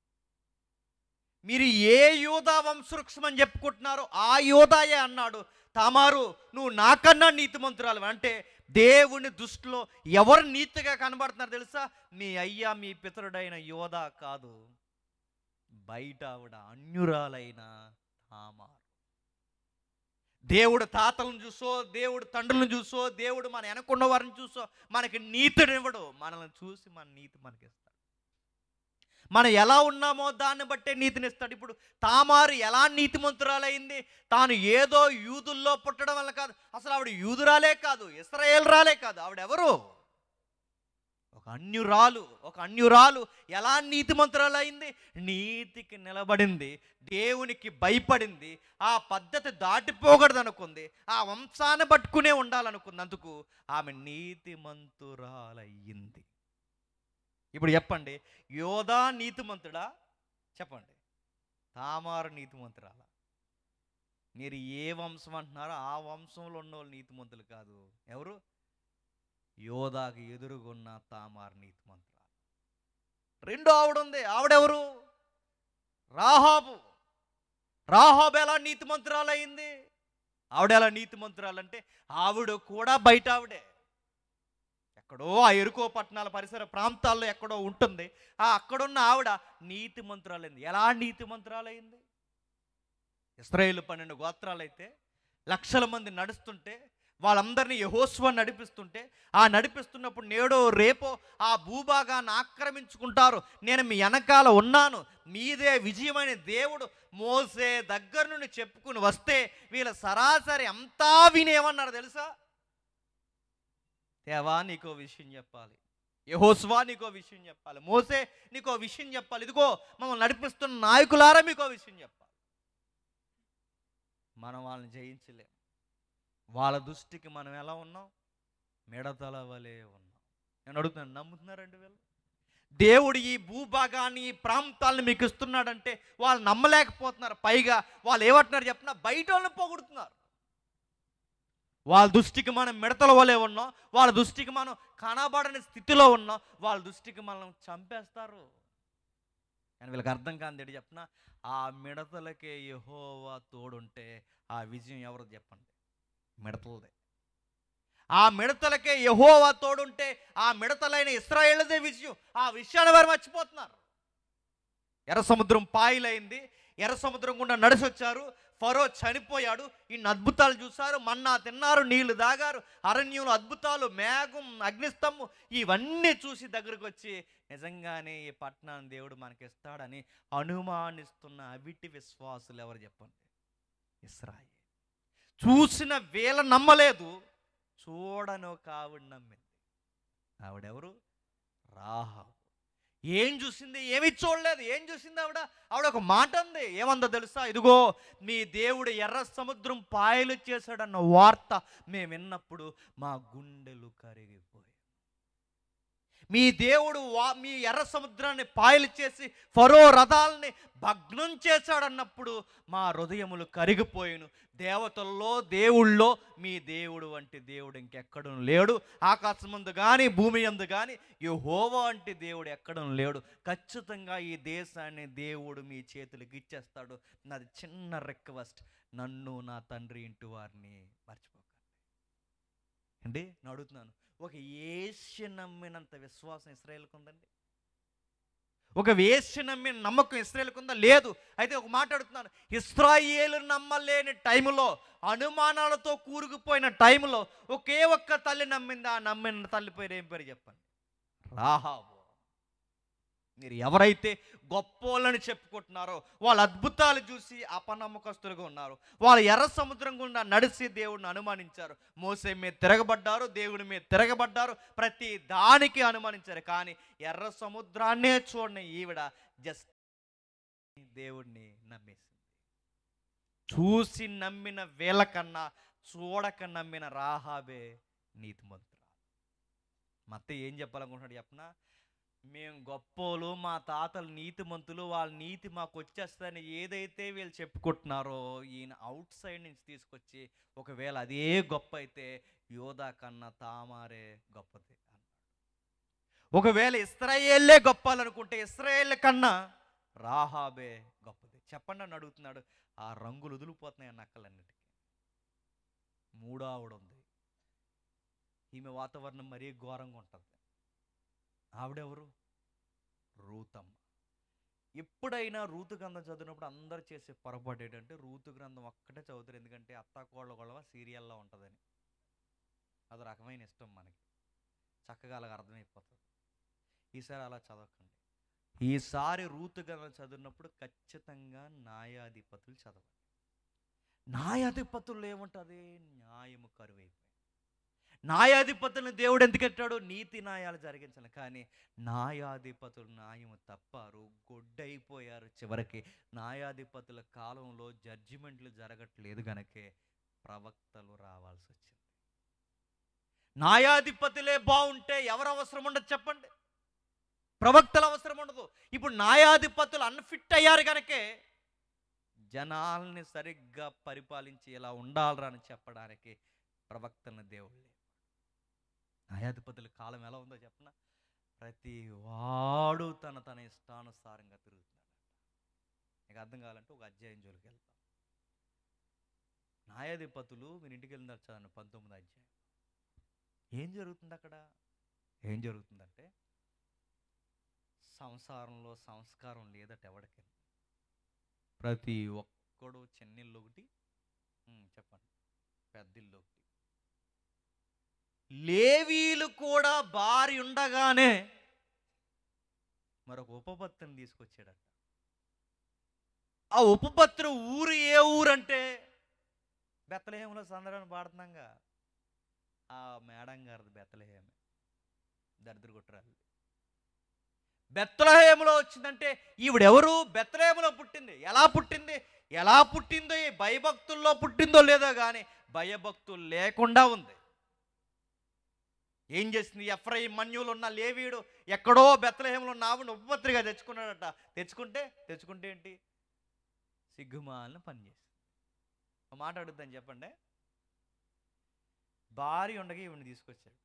మీరు ఏ యోధా వంశవృక్షం అని చెప్పుకుంటున్నారో ఆ యోధాయే అన్నాడు తామారు నువ్వు నాకన్నా నీతిమంతురాలు అంటే దేవుని దృష్టిలో ఎవరు నీతిగా కనబడుతున్నారు తెలుసా మీ అయ్యా మీ పితరుడైన యోధా కాదు బయట ఆవిడ అన్యురాలైన తామారు దేవుడు తాతలను చూసో దేవుడు తండ్రులను చూసో దేవుడు మన వెనకున్న వారిని చూసో మనకి నీతినివ్వడు మనల్ని చూసి మన నీతి మనకిస్తాడు మనం ఎలా ఉన్నామో దాన్ని బట్టే నీతినిస్తాడు ఇప్పుడు తామారు ఎలా నీతిమంతురాలైంది తాను ఏదో యూదుల్లో పుట్టడం వల్ల కాదు అసలు ఆవిడ యూదురాలే కాదు ఇస్రాయేల్ రాలే కాదు ఆవిడెవరు ఒక అన్యురాలు ఒక అన్యురాలు ఎలా నీతిమంతురాలైంది నీతికి నిలబడింది దేవునికి భయపడింది ఆ పద్ధతి దాటిపోకూడదు అనుకుంది ఆ వంశాన్ని పట్టుకునే ఉండాలనుకున్నందుకు ఆమె నీతిమంతురాలయ్యింది ఇప్పుడు చెప్పండి యోధా నీతిమంతుడా చెప్పండి తామారు నీతిమంతురాల మీరు ఏ వంశం అంటున్నారో ఆ వంశంలో ఉన్న వాళ్ళు నీతిమంతులు కాదు ఎవరు యోధాకి ఎదురుగున్న తామారు నీతిమంతురాలు రెండో ఆవిడ ఉంది ఆవిడెవరు రాహాబు రాహాబు ఎలా నీతిమంతురాలయ్యింది ఆవిడ ఎలా నీతిమంతురాలంటే ఆవిడ కూడా బయట ఆవిడే ఎక్కడో ఆ ఎరుకో పట్టణాల పరిసర ప్రాంతాల్లో ఎక్కడో ఉంటుంది ఆ అక్కడున్న ఆవిడ నీతిమంతురాలైంది ఎలా నీతిమంతురాలైంది ఇస్రాయేల్ పన్నెండు గోత్రాలైతే లక్షల మంది నడుస్తుంటే వాళ్ళందరినీ యహోస్వ నడిపిస్తుంటే ఆ నడిపిస్తున్నప్పుడు నేడో రేపో ఆ భూభాగాన్ని ఆక్రమించుకుంటారు నేను మీ వెనకాల ఉన్నాను మీదే విజయమైన దేవుడు మోసే దగ్గర నుండి చెప్పుకుని వస్తే వీళ్ళ సరాసరి అంతా వినేమన్నారు తెలుసా దేవా నీకో విషయం చెప్పాలి యహోస్వా నీకో విషయం చెప్పాలి మోసే నీకో విషయం చెప్పాలి ఇదిగో మమ్మల్ని నడిపిస్తున్న నాయకులారా మీకో విషయం చెప్పాలి మనం వాళ్ళని జయించలేం వాళ్ళ దృష్టికి మనం ఎలా ఉన్నాం మిడతల వలె ఉన్నాం నేను అడుగుతున్నాను నమ్ముతున్నారండి వీళ్ళు దేవుడు ఈ భూభాగాన్ని ఈ ప్రాంతాలను మీకు ఇస్తున్నాడంటే వాళ్ళు నమ్మలేకపోతున్నారు పైగా వాళ్ళు ఏమంటున్నారు చెప్పినా బయట వాళ్ళని పోగొడుతున్నారు వాళ్ళ దృష్టికి మనం మిడతల వలె ఉన్నాం వాళ్ళ దృష్టికి మనం కనబడని స్థితిలో ఉన్నాం వాళ్ళ దృష్టికి మనం చంపేస్తారు కానీ వీళ్ళకి అర్థం కాని ఏంటి చెప్పిన ఆ మిడతలకే యెహోవా తోడుంటే ఆ విజయం ఎవరు చెప్పండి మిడతలదే ఆ మిడతలకే యెహోవా తోడుంటే ఆ మిడతలైన ఇస్రాయేళ్లదే విజయం ఆ విషయాన్ని వారు మర్చిపోతున్నారు ఎర్ర సముద్రం పాయిలైంది ఎర్ర సముద్రం గుండా నడిచొచ్చారు ఫరో చనిపోయాడు ఇన్ని అద్భుతాలు చూశారు మన్నా తిన్నారు నీళ్లు దాగారు అరణ్యంలో అద్భుతాలు మేఘం అగ్నిస్తంభం ఇవన్నీ చూసి దగ్గరకు వచ్చి నిజంగానే ఈ పట్టణాన్ని దేవుడు మనకిస్తాడని అనుమానిస్తున్న అవిటి విశ్వాసులు ఎవరు చెప్పండి ఇస్రాయి చూసిన వేల నమ్మలేదు చూడను ఒక ఆవిడ నమ్మింది ఆవిడెవరు రాహాబు ఏం చూసింది ఏమి చూడలేదు ఏం చూసింది ఆవిడ ఆవిడ ఒక మాట అంది ఏమందో తెలుసా ఇదిగో మీ దేవుడు ఎర్ర సముద్రం పాయలు చేశాడన్న వార్త మేము విన్నప్పుడు మా గుండెలు కరిగిపోయాయి మీ దేవుడు వా మీ ఎర్ర సముద్రాన్ని పాయలు చేసి ఫరో రథాలని భగ్నం చేశాడన్నప్పుడు మా హృదయములు కరిగిపోయాను దేవతల్లో దేవుళ్ళో మీ దేవుడు వంటి దేవుడు ఇంకెక్కడం లేడు ఆకాశం ముందు కానీ భూమి అందు కానీ యెహోవా వంటి దేవుడు ఎక్కడం లేడు ఖచ్చితంగా ఈ దేశాన్ని దేవుడు మీ చేతులకు ఇచ్చేస్తాడు నాది చిన్న రిక్వెస్ట్ నన్ను నా తండ్రి ఇంటి వారిని మర్చిపోకండి అండి నేను అడుగుతున్నాను ఒక ఏష్య నమ్మినంత విశ్వాసం ఇస్రాయేల్కి ఉందండి ఒక వేష్య నమ్మిన నమ్మకం ఇస్రాయేల్కి ఉందా లేదు అయితే ఒక మాట అడుగుతున్నాను ఇస్రాయేలు నమ్మలేని టైంలో అనుమానాలతో కూరుకుపోయిన టైంలో ఒకే ఒక్క తల్లి నమ్మింది ఆ నమ్మిన తల్లి పేరు ఏం పేరు చెప్పండి రాహాబు మీరు ఎవరైతే గొప్పోళ్ళని చెప్పుకుంటున్నారో వాళ్ళ అద్భుతాలు చూసి అపనమ్మకస్తులుగా ఉన్నారు వాళ్ళు ఎర్ర సముద్రం గుండా నడిచి దేవుడిని అనుమానించారు మోసే మీద తిరగబడ్డారు దేవుడి మీద తిరగబడ్డారు ప్రతి దానికి అనుమానించారు కానీ ఎర్ర సముద్రాన్నే చూడని ఈవిడ జస్ట్ దేవుడిని నమ్మేసింది చూసి నమ్మిన వీళ్ళకన్నా చూడక నమ్మిన రాహాబే నీతిమంతురాలు మత్త ఏం చెప్పాలనుకుంటున్నాడు చెప్పనా మేము గొప్పోలు మా తాతలు నీతిమంతులు వాళ్ళ నీతి మాకు వచ్చేస్తుందని ఏదైతే వీళ్ళు చెప్పుకుంటున్నారో ఈయన అవుట్ సైడ్ నుంచి తీసుకొచ్చి ఒకవేళ అదే గొప్ప అయితే యోధా కన్నా తామారే గొప్పది అన్నాడు ఒకవేళ ఇస్రాయేల్లే గొప్పాలనుకుంటే ఇస్రాయేల్ కన్నా రాహాబే గొప్పది చెప్పండి అని అడుగుతున్నాడు ఆ రంగులు వదిలిపోతున్నాయి ఆ నక్కలన్నిటికీ మూడో ఆవిడ ఉంది ఈమె వాతావరణం మరీ ఘోరంగా ఉంటుంది ఆవిడెవరు రూతమ్మ ఎప్పుడైనా రూతు గ్రంథం చదివినప్పుడు అందరు చేసే పొరపాటు ఏంటంటే రూతు గ్రంథం ఒక్కటే చదువుతారు ఎందుకంటే అత్తాకోళ్ళ గొడవ సీరియల్లో ఉంటుందని అది రకమైన ఇష్టం మనకి చక్కగా అలాగ అర్థమైపోతుంది ఈసారి అలా చదవకండి ఈసారి రూతు గ్రంథం చదివినప్పుడు ఖచ్చితంగా న్యాయాధిపతులు చదవండి న్యాయాధిపతులు ఏముంటుంది న్యాయము కరువైపోయింది న్యాయాధిపతులను దేవుడు ఎందుకు పెట్టాడు నీతి న్యాయాలు జరిగించాలి కానీ న్యాయాధిపతులు న్యాయము తప్పారు గొడ్డైపోయారు చివరికి న్యాయాధిపతుల కాలంలో జడ్జిమెంట్లు జరగట్లేదు గనకే ప్రవక్తలు రావాల్సి వచ్చింది న్యాయాధిపతులే బాగుంటే ఎవరు అవసరం ఉండదు చెప్పండి ప్రవక్తల అవసరం ఉండదు ఇప్పుడు న్యాయాధిపతులు అన్ఫిట్ అయ్యారు గనకే జనాల్ని సరిగ్గా పరిపాలించి ఇలా ఉండాలరా అని చెప్పడానికి ప్రవక్తలను దేవుడు లేపాడు. న్యాయాధిపతుల కాలం ఎలా ఉందో చెప్పన ప్రతి వాడు తన తన ఇష్టానుసారంగా తిరుగుతున్నాడు నీకు అర్థం కావాలంటే ఒక అధ్యాయం జోలికి వెళ్తాం న్యాయాధిపతులు మీరు ఇంటికి వెళ్ళిన చదవండి పంతొమ్మిది అధ్యాయం ఏం జరుగుతుంది అక్కడ ఏం జరుగుతుందంటే సంసారంలో సంస్కారం లేదట ఎవడికి ప్రతి ఒక్కడు చిన్నిల్లు ఒకటి ఉమ్, చెప్పండి పెద్దిల్లు ఒకటి లేవీలు కూడా భార్య ఉండగానే మరొక ఉపపత్తిని తీసుకొచ్చాడట ఆ ఉపపత్రి ఊరు ఏ ఊరంటే బెత్తలహేమలో సందర్భం పాడుతున్నాగా ఆ మేడం గారిది బెత్తలహేమ దరిద్ర కొట్టరాలి బెత్తలహేములో వచ్చిందంటే ఈవిడెవరు బెత్తలహేములో పుట్టింది ఎలా పుట్టింది ఎలా పుట్టిందో ఈ భయభక్తుల్లో పుట్టిందో లేదో కానీ భయభక్తులు లేకుండా ఉంది ఏం చేసింది ఎఫ్రై మన్యులు ఉన్న లేవీడు ఎక్కడో బెత్తలహేములో ఉన్న ఆవిడ ఉపపత్రిగా తెచ్చుకున్నాడట తెచ్చుకుంటే తెచ్చుకుంటే ఏంటి సిగ్గుమాలను పనిచేసింది ఒక మాట అడుగుద్దని చెప్పండి భార్య ఉండగా ఈవిని తీసుకొచ్చాడు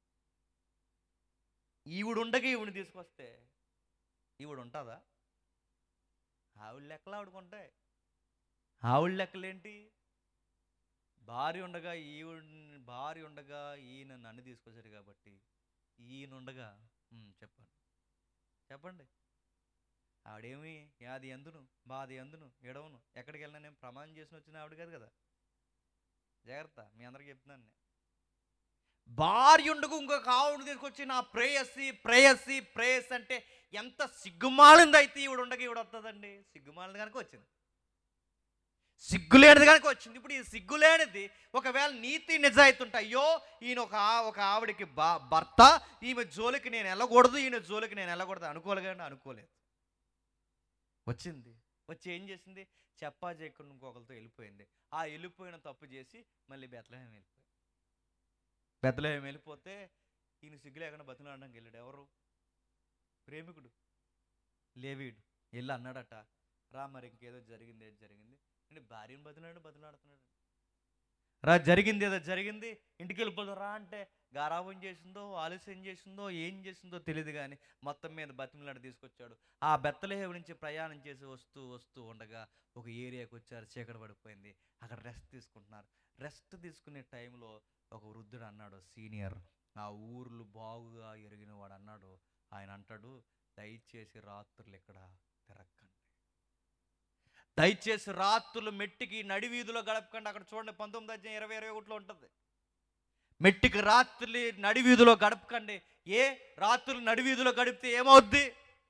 ఈవిడు ఉండగా ఈవిని తీసుకొస్తే ఈవిడు ఉంటుందా ఆవిడ లెక్కలు ఆవిడకుంటాయి ఆవిడ లెక్కలేంటి భార్య ఉండగా ఈవిడ భార్య ఉండగా ఈయన నన్ను తీసుకొచ్చాడు కాబట్టి ఈయన ఉండగా ఉమ్, చెప్పండి చెప్పండి ఆవిడేమి యాది ఎందును బాది ఎందును ఎడవను ఎక్కడికి వెళ్ళినా నేను ప్రమాణం చేసిన వచ్చిన ఆవిడ కాదు కదా జాగ్రత్త మీ అందరికి చెప్తున్నాను నేను భార్య ఉండకు ఇంకొక ఆవిడ తీసుకొచ్చి నా ప్రేయసి ప్రేయసి ప్రేయస్ అంటే ఎంత సిగ్గుమాలింది అయితే ఈవిడ ఉండగా ఈవిడ వస్తుందండి సిగ్గుమాలింది కనుక వచ్చింది సిగ్గులేనిది కనుక వచ్చింది ఇప్పుడు ఈ సిగ్గులేనిది ఒకవేళ నీతి నిజాయితీ ఉంటే అయ్యో ఈయన ఒక ఆ- ఒక ఆవిడకి బా భర్త ఈమె జోలికి నేను వెళ్ళకూడదు ఈయన జోలికి నేను వెళ్ళకూడదు అనుకోలేదండి అనుకోలేదు వచ్చింది వచ్చి ఏం చేసింది చెప్పా చేయకుండా ఇంకొకరితో వెళ్ళిపోయింది ఆ వెళ్ళిపోయిన తప్పు చేసి మళ్ళీ బెత్తలహేం వెళ్ళిపోయింది బెత్తలహేం వెళ్ళిపోతే ఈయన సిగ్గు లేకుండా బతిలాడడానికి వెళ్ళాడు ఎవరు ప్రేమికుడు లేవీడు వెళ్ళి అన్నాడట రా మరి ఇంకేదో జరిగింది ఏదో జరిగింది అంటే భార్యను బతిలాడు బతిలాడుతున్నాడు రా జరిగింది ఏదో జరిగింది ఇంటికి వెళ్ళిపోదు రా అంటే గారాబం చేసిందో ఆలస్యం చేసిందో ఏం చేసిందో తెలియదు కానీ మొత్తం మీద బతిమలాడి తీసుకొచ్చాడు ఆ బెత్తలేహేవు నుంచి ప్రయాణం చేసి వస్తూ వస్తూ ఉండగా ఒక ఏరియాకి వచ్చారు చీకటి పడిపోయింది అక్కడ రెస్ట్ తీసుకుంటున్నారు రెస్ట్ తీసుకునే టైంలో ఒక వృద్ధుడు అన్నాడు సీనియర్ ఆ ఊర్లు బాగుగా ఎరిగిన వాడు అన్నాడు ఆయన అంటాడు దయచేసి రాత్రులు ఇక్కడ తిరక్కండి దయచేసి రాత్రులు మెట్టికి నడివీధిలో గడపకండి అక్కడ చూడండి పంతొమ్మిది అధ్యాయం ఇరవై ఇరవై ఒకటిలో ఉంటుంది మెట్టికి రాత్రులు నడివీధిలో గడపకండి ఏ రాత్రులు నడివీధిలో గడిపితే ఏమవుద్ది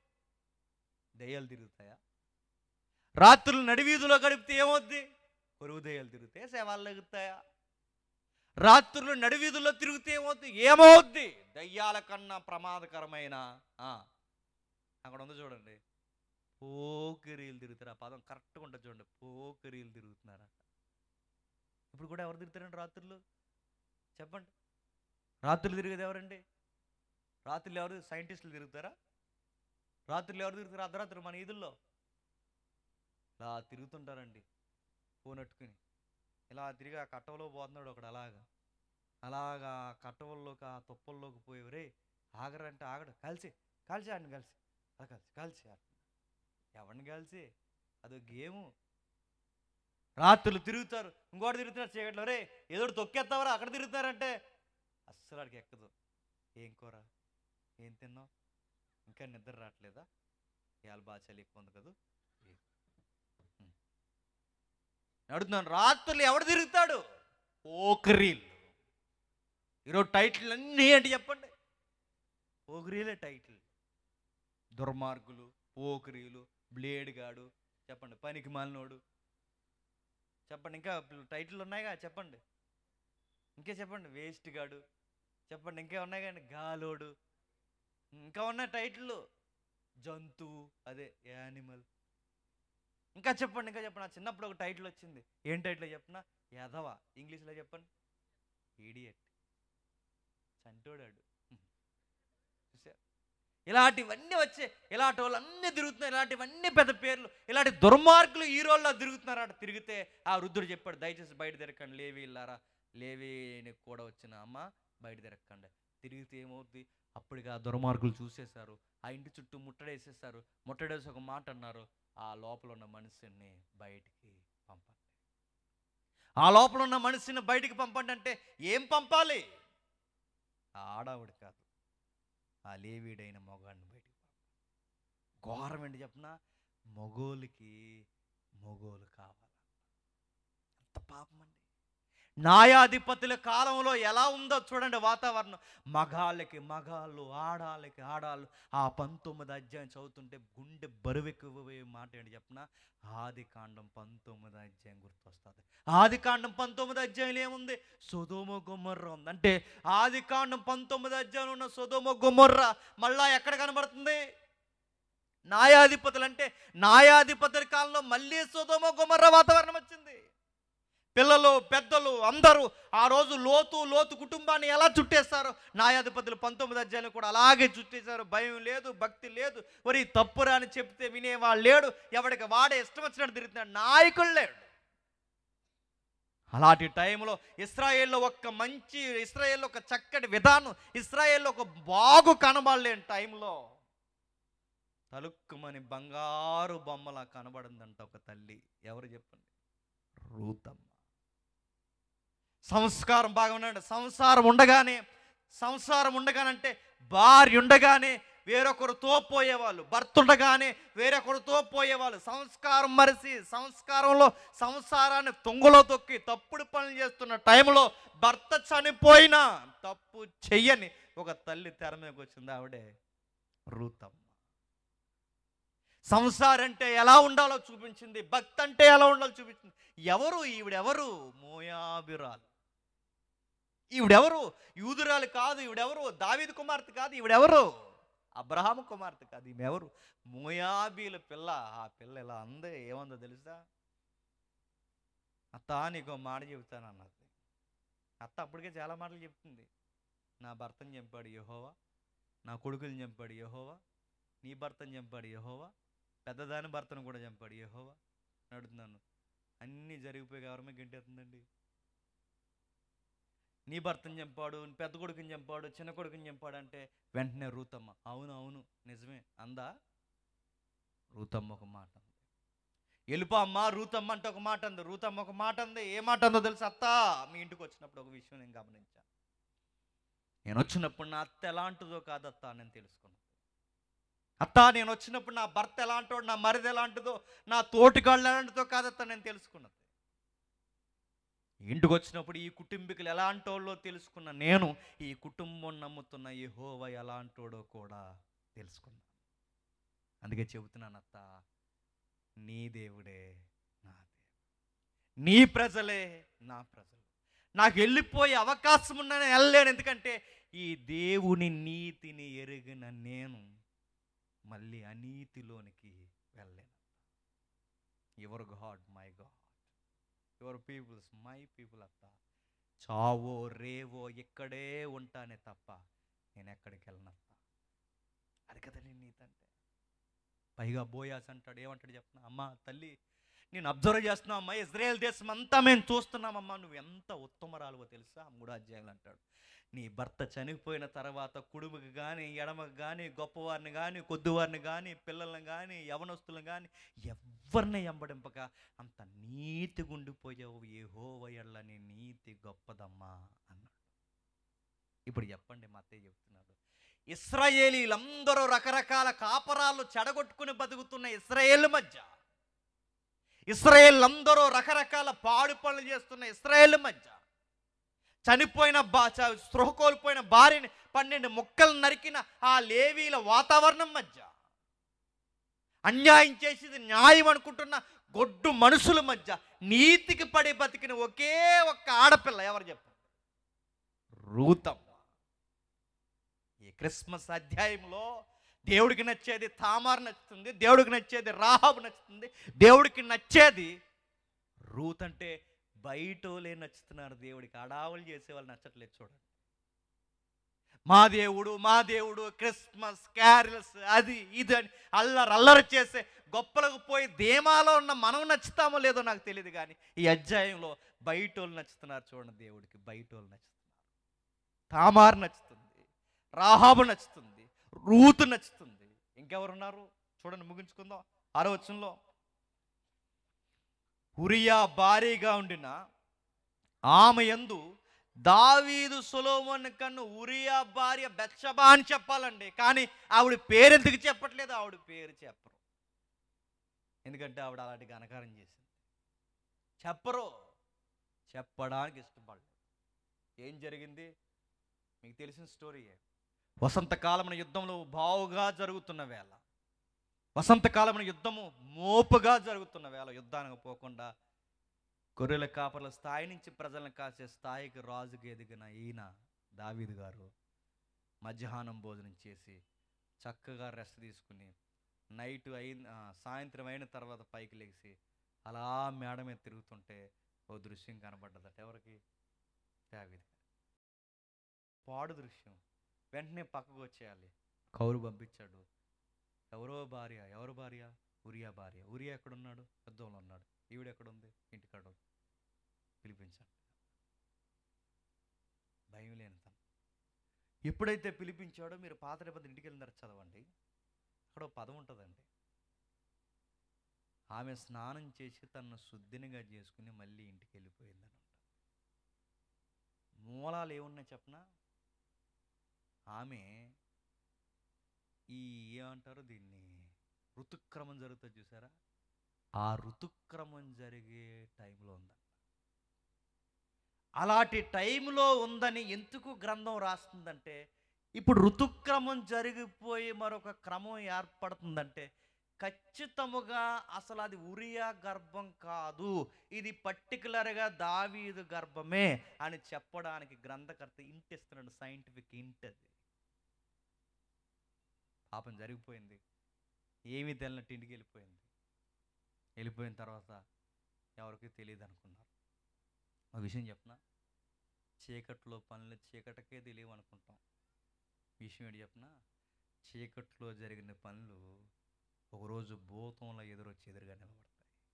దయ్యాలు తిరుగుతాయా రాత్రులు నడివీధిలో గడిపితే ఏమవుద్ది పొరుగు దయ్యాలు తిరుగుతాయా సేవాలు తిరుగుతాయా రాత్రులు నడివీధుల్లో తిరిగితే ఏమవుద్ది ఏమవుద్ది దయ్యాల కన్నా ప్రమాదకరమైన ఆ, అక్కడ ఉంది చూడండి పోకిరీలు తిరుగుతారు ఆ పదం కరెక్ట్గా ఉంటుంది చూడండి పోకిరీలు తిరుగుతున్నారట ఇప్పుడు కూడా ఎవరు తిరుగుతారండి రాత్రులు చెప్పండి రాత్రులు తిరిగేది ఎవరండి రాత్రులు ఎవరు సైంటిస్టులు తిరుగుతారా రాత్రులు ఎవరు తిరుగుతారు అర్ధరాత్రి మన ఈదుల్లో ఇలా తిరుగుతుంటారండి పోనట్టుకుని ఇలా తిరిగి ఆ కట్టవలో పోతున్నాడు ఒకడు అలాగా అలాగా ఆ కట్టవల్లోకి ఆ తుప్పల్లోకి పోయి రే ఆగరంటే ఆగడు కలిసి కలిసి ఆడిని కలిసి అలా కలిసి కలిసి ఆడు ఎవరిని కలిసి అదో గేము రాత్రులు తిరుగుతారు ఇంకోటి తిరుగుతున్నారు చీకట్లో రే ఏదో ఒకటి తొక్కేస్తావరా అక్కడ తిరుగుతారంటే అస్సలు ఆడికి ఎక్కదు ఏం కూర ఏం తిన్నావు ఇంకా నిద్ర రావట్లేదా ఇవాళ బాగా చలి ఎక్కువ ఉంది కదా ఉం. అడుగుతున్నాను రాత్రులు ఎవడు తిరుగుతాడు పోకరీలు ఈరోజు టైటిల్ అన్నీ ఏంటి చెప్పండి పోకరీలే టైటిల్ దుర్మార్గులు పోకరీలు బ్లేడ్ గాడు చెప్పండి పనికి మాలినోడు చెప్పండి ఇంకా టైటిల్ ఉన్నాయిగా చెప్పండి ఇంకే చెప్పండి వేస్ట్ గాడు చెప్పండి ఇంకా ఉన్నాయి కానీ గాలోడు ఇంకా ఉన్నాయి టైటిల్ జంతువు అదే యానిమల్ ఇంకా చెప్పండి ఇంకా చెప్పండి నా చిన్నప్పుడు ఒక టైటిల్ వచ్చింది ఏం టైటిల్ చెప్పనా యధవ ఇంగ్లీష్లో చెప్పండి ఈడియట్ చంటోడాడు చూసా ఇలాంటివన్నీ వచ్చే ఇలాంటి వాళ్ళు అన్నీ తిరుగుతున్నారు ఇలాంటివన్నీ పెద్ద పేర్లు ఇలాంటి దుర్మార్గులు ఈ రోజుల్లో తిరుగుతున్నారు అట తిరిగితే ఆ వృద్ధుడు చెప్పాడు దయచేసి బయట తిరగకండి లేవి ఇల్లారా లేవిని కూడా వచ్చిన అమ్మ బయట తిరగకండి తిరిగితే ఏమవుద్ది అప్పటికి ఆ దుర్మార్గులు చూసేశారు ఆ ఇంటి చుట్టూ ముట్టడేసేసారు ముట్టడేసి ఒక మాట అన్నారు ఆ లోపల ఉన్న మనిషిని బయటికి పంపండి ఆ లోపల ఉన్న మనిషిని బయటికి పంపండి అంటే ఏం పంపాలి ఆ ఆడావిడ కాదు ఆ లేవీడైన మొగాడిని బయటికి పంపాలి ఘోరం ఏంటి చెప్పిన మొగోలికి మొగోలు కావాలి అంత పాపం అండి న్యాయాధిపతుల కాలంలో ఎలా ఉందో చూడండి వాతావరణం మగాళ్ళకి మగాళ్ళు ఆడాళ్ళకి ఆడాళ్ళు ఆ పంతొమ్మిది అధ్యాయం చదువుతుంటే గుండె బరువెక్కువే మాట ఏంటి చెప్పిన ఆది కాండం పంతొమ్మిది అధ్యాయం గుర్తొస్తుంది ఆది కాండం పంతొమ్మిది అధ్యాయంలో ఏముంది సుధోమ గుమ్మర్ర ఉంది అంటే ఆది కాండం పంతొమ్మిది అధ్యాయంలో ఉన్న సుధోమ గుమ్మర్ర మళ్ళా ఎక్కడ కనబడుతుంది న్యాయాధిపతులు అంటే న్యాయాధిపతుల కాలంలో మళ్ళీ సుధోమ గుమ్మర్ర వాతావరణం వచ్చింది పిల్లలు పెద్దలు అందరూ ఆ రోజు లోతు లోతు కుటుంబాన్ని ఎలా చుట్టేస్తారో న్యాయాధిపతులు పంతొమ్మిది అధ్యాయులు కూడా అలాగే చుట్టేశారు భయం లేదు భక్తి లేదు మరి తప్పురా అని చెప్తే వినేవాళ్ళు లేడు ఎవడికి వాడే ఇష్టం వచ్చినట్టు తిరుగుతున్నాడు నాయకుడు లేడు అలాంటి టైంలో ఇస్రాయేల్లో ఒక మంచి ఇస్రాయేల్లో ఒక చక్కటి విధానం ఇస్రాయేల్లో ఒక బాగు కనబడలేని టైంలో తలుక్కుమని బంగారు బొమ్మలా కనబడిందంట ఒక తల్లి ఎవరు చెప్పండి రూతమ్మ సంస్కారం బాగా ఉండండి సంసారం ఉండగానే సంసారం ఉండగానంటే భార్య ఉండగానే వేరొకరితో పోయేవాళ్ళు భర్త ఉండగానే వేరొకరితో పోయేవాళ్ళు సంస్కారం మరిసి సంస్కారంలో సంసారాన్ని తుంగలో తొక్కి తప్పుడు పనులు చేస్తున్న టైంలో భర్త చనిపోయినా తప్పు చెయ్యని ఒక తల్లి తెర మీదకి వచ్చింది ఆవిడే రూతమ్మ సంసారం అంటే ఎలా ఉండాలో చూపించింది భక్తి అంటే ఎలా ఉండాలో చూపించింది ఎవరు ఈవిడెవరు మోయాబిరాలు ఈవిడెవరు యూదురాలు కాదు ఈవిడెవరు దావీదు కుమార్తె కాదు ఈవిడెవరు అబ్రహాము కుమార్తె కాదు ఈమెవరు మోయాబీల పిల్ల ఆ పిల్ల ఇలా అందే ఏముందో తెలుసా అత్త నీకు మాట చెబుతాను అన్నది అత్త అప్పటికే చాలా మాటలు చెప్తుంది నా భర్తను చంపాడు యహోవా నా కొడుకుని చంపాడు యహోవా నీ భర్తను చంపాడు యహోవా పెద్దదాని భర్తను కూడా చంపాడు యహోవా నడుతున్నాను అన్నీ జరిగిపోయి ఎవరమే గంటేస్తుందండి నీ భర్తను చంపాడు నీ పెద్ద కొడుకుని చంపాడు చిన్న కొడుకుని చంపాడు అంటే వెంటనే రూతమ్మ అవును అవును నిజమే అందా రూతమ్మ ఒక మాట అంది ఎలుప అమ్మ రూతమ్మ అంటే ఒక మాట అంది రూతమ్మ ఒక మాట అంది ఏ మాట అందో తెలుసు అత్త మీ ఇంటికి వచ్చినప్పుడు ఒక విషయం నేను గమనించాను నేను వచ్చినప్పుడు నా అత్త ఎలాంటిదో కాదత్త నేను తెలుసుకున్నాను అత్త నేను వచ్చినప్పుడు నా భర్త ఎలాంటో నా మరిది ఎలాంటిదో నా తోటికాళ్ళు ఎలాంటిదో కాదత్త నేను తెలుసుకున్నది ఇంటికి వచ్చినప్పుడు ఈ కుటుంబీకులు ఎలాంటోళ్ళో తెలుసుకున్న నేను ఈ కుటుంబం నమ్ముతున్న ఈ హోవ ఎలాంటోడో కూడా తెలుసుకున్నాను అందుకే చెబుతున్నాను అత్త నీ దేవుడే నా దేవుడు నీ ప్రజలే నా ప్రజలు నాకు వెళ్ళిపోయే అవకాశం ఉందని వెళ్ళలేను ఎందుకంటే ఈ దేవుని నీతిని ఎరిగిన నేను మళ్ళీ అనీతిలోనికి వెళ్ళలేను your god my god your peoples my people అత్త చావో రేవో ఇక్కడే ఉంటానే తప్ప నేను ఎక్కడికి వెళ్ళనత్త అది కదండి నీతి అంటే పైగా బోయాస్ అంటాడు ఏమంటాడు చెప్పిన అమ్మ తల్లి నేను అబ్జర్వ్ చేస్తున్నా అమ్మా ఇజ్రాయెల్ దేశం అంతా మేము చూస్తున్నామమ్మా నువ్వు ఎంత ఉత్తమరాలువో తెలుసా మూడు అధ్యాయులు అంటాడు నీ భర్త చనిపోయిన తర్వాత కుడుముకి కానీ ఎడమకి కానీ గొప్పవారిని కానీ కొద్దివారిని కానీ పిల్లల్ని కానీ యవనస్తులను కానీ ఎవరిని ఎంబడింపక అంత నీతి గుండిపోయావు ఏ హోవయళ్ళ నీ నీతి గొప్పదమ్మా అన్నాడు ఇప్పుడు చెప్పండి మా అత్తయ్య చెప్తున్నాడు ఇస్రాయేలీలందరూ రకరకాల కాపరాలు చెడగొట్టుకుని బతుకుతున్న ఇస్రాయేల్ మధ్య ఇస్రాయేల్ అందరూ రకరకాల పాడు పనులు చేస్తున్న ఇస్రాయేల్ మధ్య చనిపోయిన బా చ- స్పృహ కోల్పోయిన భార్యని పన్నెండు ముక్కలు నరికిన ఆ లేవీల వాతావరణం మధ్య అన్యాయం చేసేది న్యాయం అనుకుంటున్న గొడ్డు మనుషుల మధ్య నీతికి పడి బతికిన ఒకే ఒక్క ఆడపిల్ల ఎవరు చెప్పండి రూతమ్మ ఈ క్రిస్మస్ అధ్యాయంలో దేవుడికి నచ్చేది తామార్ నచ్చుతుంది దేవుడికి నచ్చేది రాహాబు నచ్చుతుంది దేవుడికి నచ్చేది రూత్ అంటే బయటోలే నచ్చుతున్నారు దేవుడికి అడావులు చేసే వాళ్ళు నచ్చట్లేదు చూడండి మా దేవుడు మా దేవుడు క్రిస్మస్ క్యారల్స్ అది ఇది అని అల్లరి అల్లరి చేసే గొప్పలకు పోయి ధీమాలో ఉన్న మనం నచ్చుతామో లేదో నాకు తెలియదు కానీ ఈ అధ్యాయంలో బయటోళ్ళు నచ్చుతున్నారు చూడండి దేవుడికి బయటోళ్ళు నచ్చుతున్నారు తామార్ నచ్చుతుంది రాహాబు నచ్చుతుంది రూతు నచ్చుతుంది ఇంకెవరున్నారు చూడండి ముగించుకుందాం ఆరో వచనంలో ఉరియా భారీగా ఉండిన ఆమె యందు దావీదు సొలోమన్ కన్ను ఉరియా భార్య బెత్షబా అని చెప్పాలండి కానీ ఆవిడ పేరు ఎందుకు చెప్పట్లేదు ఆవిడ పేరు చెప్పరు ఎందుకంటే ఆవిడ అలాంటి ఘనకారం చేసింది చెప్పరు చెప్పడానికి ఇష్టపడలేదు ఏం జరిగింది మీకు తెలిసిన స్టోరీయే వసంతకాలమైన యుద్ధంలో బావుగా జరుగుతున్న వేళ వసంతకాలమైన యుద్ధము మోపుగా జరుగుతున్న వేళ యుద్ధానికి పోకుండా గొర్రెల కాపర్ల స్థాయి నుంచి ప్రజలను కాసే స్థాయికి రాజుకి ఎదిగిన ఈయన దావీదు గారు మధ్యాహ్నం భోజనం చేసి చక్కగా రెస్ట్ తీసుకుని నైట్ అయిన ఆ, సాయంత్రం అయిన తర్వాత పైకి లేచి అలా మేడ మీద తిరుగుతుంటే ఓ దృశ్యం కనబడ్డదట ఎవరికి దావీదు పాడు దృశ్యం వెంటనే పక్కకు వచ్చేయాలి కౌరు పంపించాడు ఎవరో భార్య ఎవరు భార్య ఉరియా భార్య ఉరియా ఎక్కడున్నాడు యుద్ధంలో ఉన్నాడు ఈవిడ ఎక్కడుంది ఇంటికాడ ఉంది. పిలిపించండి భయం లేని తను ఎప్పుడైతే పిలిపించాడో మీరు పాత నిబంధన ఇంటికి వెళ్ళినారు చదవండి అక్కడ ఒక పదం ఉంటుందండి ఆమె స్నానం చేసి తనను శుద్ధినిగా చేసుకుని మళ్ళీ ఇంటికి వెళ్ళిపోయిందని ఉంటుంది మూలాలు ఏమున్నాయి చెప్పనా ఆమె ఈ ఏమంటారు దీన్ని ఋతుక్రమం జరుగుతుంది చూసారా ఆ ఋతుక్రమం జరిగే టైంలో ఉందంట అలాంటి టైంలో ఉందని ఎందుకు గ్రంథం రాస్తుందంటే ఇప్పుడు ఋతుక్రమం జరిగిపోయి మరొక క్రమం ఏర్పడుతుందంటే ఖచ్చితముగా అసలు అది ఉరియా గర్భం కాదు ఇది పర్టికులర్గా దావీదు గర్భమే అని చెప్పడానికి గ్రంథకర్త ఇంట్ ఇస్తున్నాడు సైంటిఫిక్ ఇంట్ అది పాపం జరిగిపోయింది ఏమీ తెలియనట్టు ఇంటికి వెళ్ళిపోయింది వెళ్ళిపోయిన తర్వాత ఎవరికి తెలియదు అనుకున్నారు ఒక విషయం చెప్పనా చీకట్లో పనులు చీకటికే తెలియవు అనుకుంటాం విషయం ఏంటి చెప్పనా చీకట్లో జరిగిన పనులు ఒకరోజు భూతంలో ఎదురొచ్చి ఎదురుగా నిలబడతాయి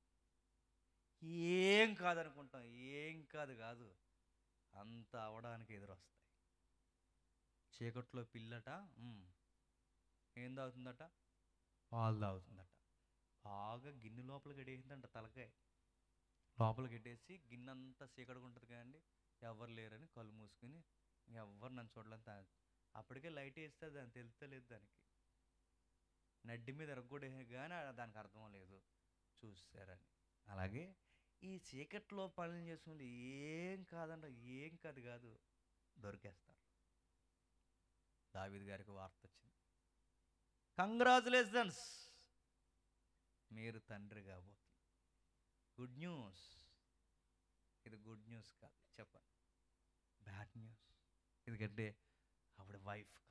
ఏం కాదనుకుంటాం ఏం కాదు కాదు అంత అవడానికి ఎదురొస్తాయి చీకట్లో పిల్లట ఉమ్, ఏం తాగుతుందట పాలు తాగుతుందట బాగా గిన్నె లోపల గడేసిందంట తలకాయ లోపల గట్టేసి గిన్నె అంతా చీకటిగా ఉంటుంది కదండి ఎవరు లేరని కళ్ళు మూసుకుని ఎవరు నన్ను చూడలేదు తా- అప్పటికే లైట్ వేస్తే దాన్ని తెలుస్తలేదు దానికి నడ్డి మీద ఎరగొడే కానీ ఆ- దానికి అర్థం లేదు చూసారని అలాగే ఈ చీకట్లో పనులు చేసుకుంటే ఏం కాదంట ఏం కాదు కాదు దొరికేస్తారు దావిద్ గారికి వార్త వచ్చింది కంగ్రాచులేషన్స్ మీరు తండ్రి కాబోతున్నారు గుడ్ న్యూస్ ఇది గుడ్ న్యూస్ కాదు చెప్పండి బ్యాడ్ న్యూస్ ఎందుకంటే ఆవిడ వైఫ్ కాదు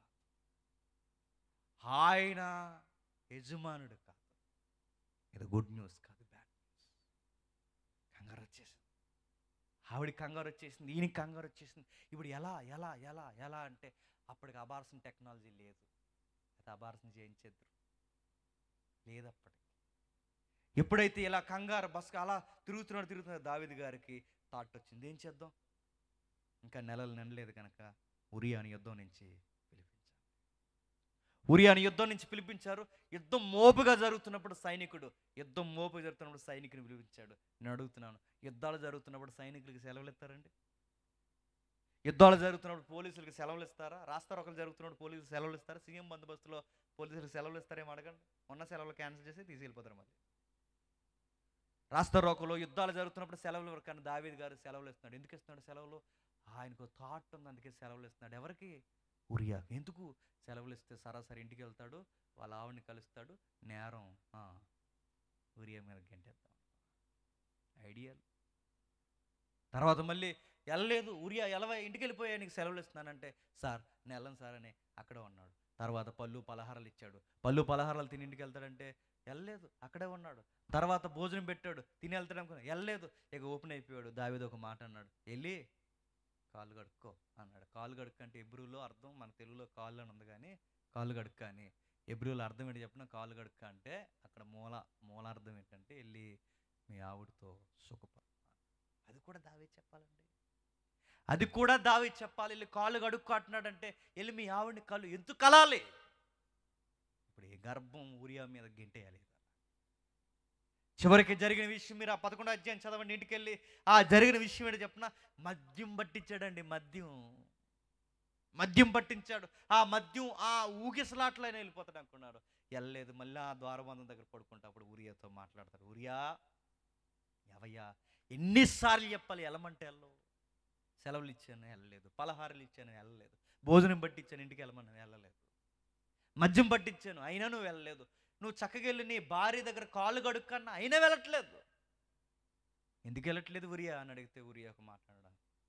ఆయన యజమానుడు కాదు ఇది గుడ్ న్యూస్ కాదు బ్యాడ్ న్యూస్ కంగారు వచ్చేసింది ఆవిడ కంగారు వచ్చేసింది ఈయన కంగారు వచ్చేసింది ఇప్పుడు ఎలా ఎలా ఎలా ఎలా అంటే అప్పటికి అబార్సన్ టెక్నాలజీ లేదు అది అబార్సన్ చేయించేద్దరు లేదు అప్పటికి ఎప్పుడైతే ఇలా కంగారు బస్క అలా తిరుగుతున్నాడు తిరుగుతున్నాడు దావిది గారికి థాట్ వచ్చింది ఏం చేద్దాం ఇంకా నెలలు నెనలేదు కనుక ఉరియాని యుద్ధం నుంచి పిలిపించారు ఉరియాని యుద్ధం నుంచి పిలిపించారు యుద్ధం మోపుగా జరుగుతున్నప్పుడు సైనికుడు యుద్ధం మోపుగా జరుగుతున్నప్పుడు సైనికుని పిలిపించాడు నేను అడుగుతున్నాను యుద్ధాలు జరుగుతున్నప్పుడు సైనికులకి సెలవులు ఇస్తారండి యుద్ధాలు జరుగుతున్నప్పుడు పోలీసులకు సెలవులు ఇస్తారా రాస్తారోకలు జరుగుతున్నప్పుడు పోలీసులు సెలవులు ఇస్తారా సీఎం బందోబస్తులో పోలీసులకు సెలవులు ఇస్తారేమో అడగండి ఉన్న సెలవులు క్యాన్సిల్ చేసి తీసుకెళ్ళిపోతారు మళ్ళీ రాష్ట్ర రోకలో యుద్ధాలు జరుగుతున్నప్పుడు సెలవులు ఎవరు కానీ దావీద్ గారు సెలవులు ఇస్తున్నాడు ఎందుకు ఇస్తున్నాడు సెలవులు ఆయనకు థాట్ ఉంది అందుకే సెలవులు ఇస్తున్నాడు ఎవరికి ఉరియా ఎందుకు సెలవులు ఇస్తే సరాసరి ఇంటికి వెళ్తాడు వాళ్ళ ఆవిడని కలుస్తాడు నేరం ఆ, ఉరియా మీద గంటేద్దాం ఐడియల్ తర్వాత మళ్ళీ వెళ్ళలేదు ఉరియా ఎలవా ఇంటికి వెళ్ళిపోయా నీకు సెలవులు ఇస్తున్నానంటే సార్ నేను వెళ్ళను సార్ అని అక్కడే ఉన్నాడు తర్వాత పళ్ళు పలహారాలు ఇచ్చాడు పళ్ళు పలహారాలు తిని ఇంటికి వెళ్తాడంటే వెళ్ళలేదు అక్కడే ఉన్నాడు తర్వాత భోజనం పెట్టాడు తిని వెళ్తాడు అనుకున్నా వెళ్ళలేదు ఇక ఓపెన్ అయిపోయాడు దావిది ఒక మాట అన్నాడు వెళ్ళి కాళ్ళు కడుక్కో అన్నాడు కాళ్ళు కడుక్క అంటే ఎబ్రూలో అర్థం మన తెలుగులో కాళ్ళు అని ఉంది కానీ కాళ్ళు కడుక్క అని ఎబ్రూలో అర్థం ఏంటి చెప్పిన కాళ్ళు కడుక్క అంటే అక్కడ మూల మూలార్థం ఏంటంటే వెళ్ళి మీ ఆవిడతో సుఖపడు అది కూడా దావే చెప్పాలండి అది కూడా దావి చెప్పాలి వెళ్ళి కాళ్ళు కడుక్కో అంటున్నాడంటే వెళ్ళి మీ ఆవిడని కాళ్ళు ఎందుకు కలాలి ఇప్పుడు ఈ గర్భం ఊరియా మీద గెంటేయాలి చివరికి జరిగిన విషయం మీరు ఆ పదకొండు అధ్యాయం చదవండి ఇంటికి వెళ్ళి ఆ జరిగిన విషయం ఏంటో చెప్పిన మద్యం పట్టించాడండి మద్యం మద్యం పట్టించాడు ఆ మద్యం ఆ ఊగిసలాట్లైనా వెళ్ళిపోతాడు అనుకున్నాడు వెళ్ళలేదు మళ్ళీ ఆ ద్వారబంధం దగ్గర పడుకుంటా అప్పుడు ఉరియాతో మాట్లాడతాడు ఉరియా ఎవయ్యా ఎన్నిసార్లు చెప్పాలి వెళ్ళమంటే వెళ్ళు సెలవులు ఇచ్చాను వెళ్ళలేదు పలహారాలు ఇచ్చాను వెళ్ళలేదు భోజనం పట్టించాను ఇంటికి వెళ్ళమని వెళ్ళలేదు మద్యం పట్టించాను అయినా నువ్వు వెళ్ళలేదు నువ్వు చక్కగా వెళ్ళి నీ భార్య దగ్గర కాళ్ళు కడుక్కన్నా అయినా వెళ్ళట్లేదు ఎందుకు వెళ్ళట్లేదు ఉరియా అని అడిగితే ఉరియాకు మాట్లాడడానికి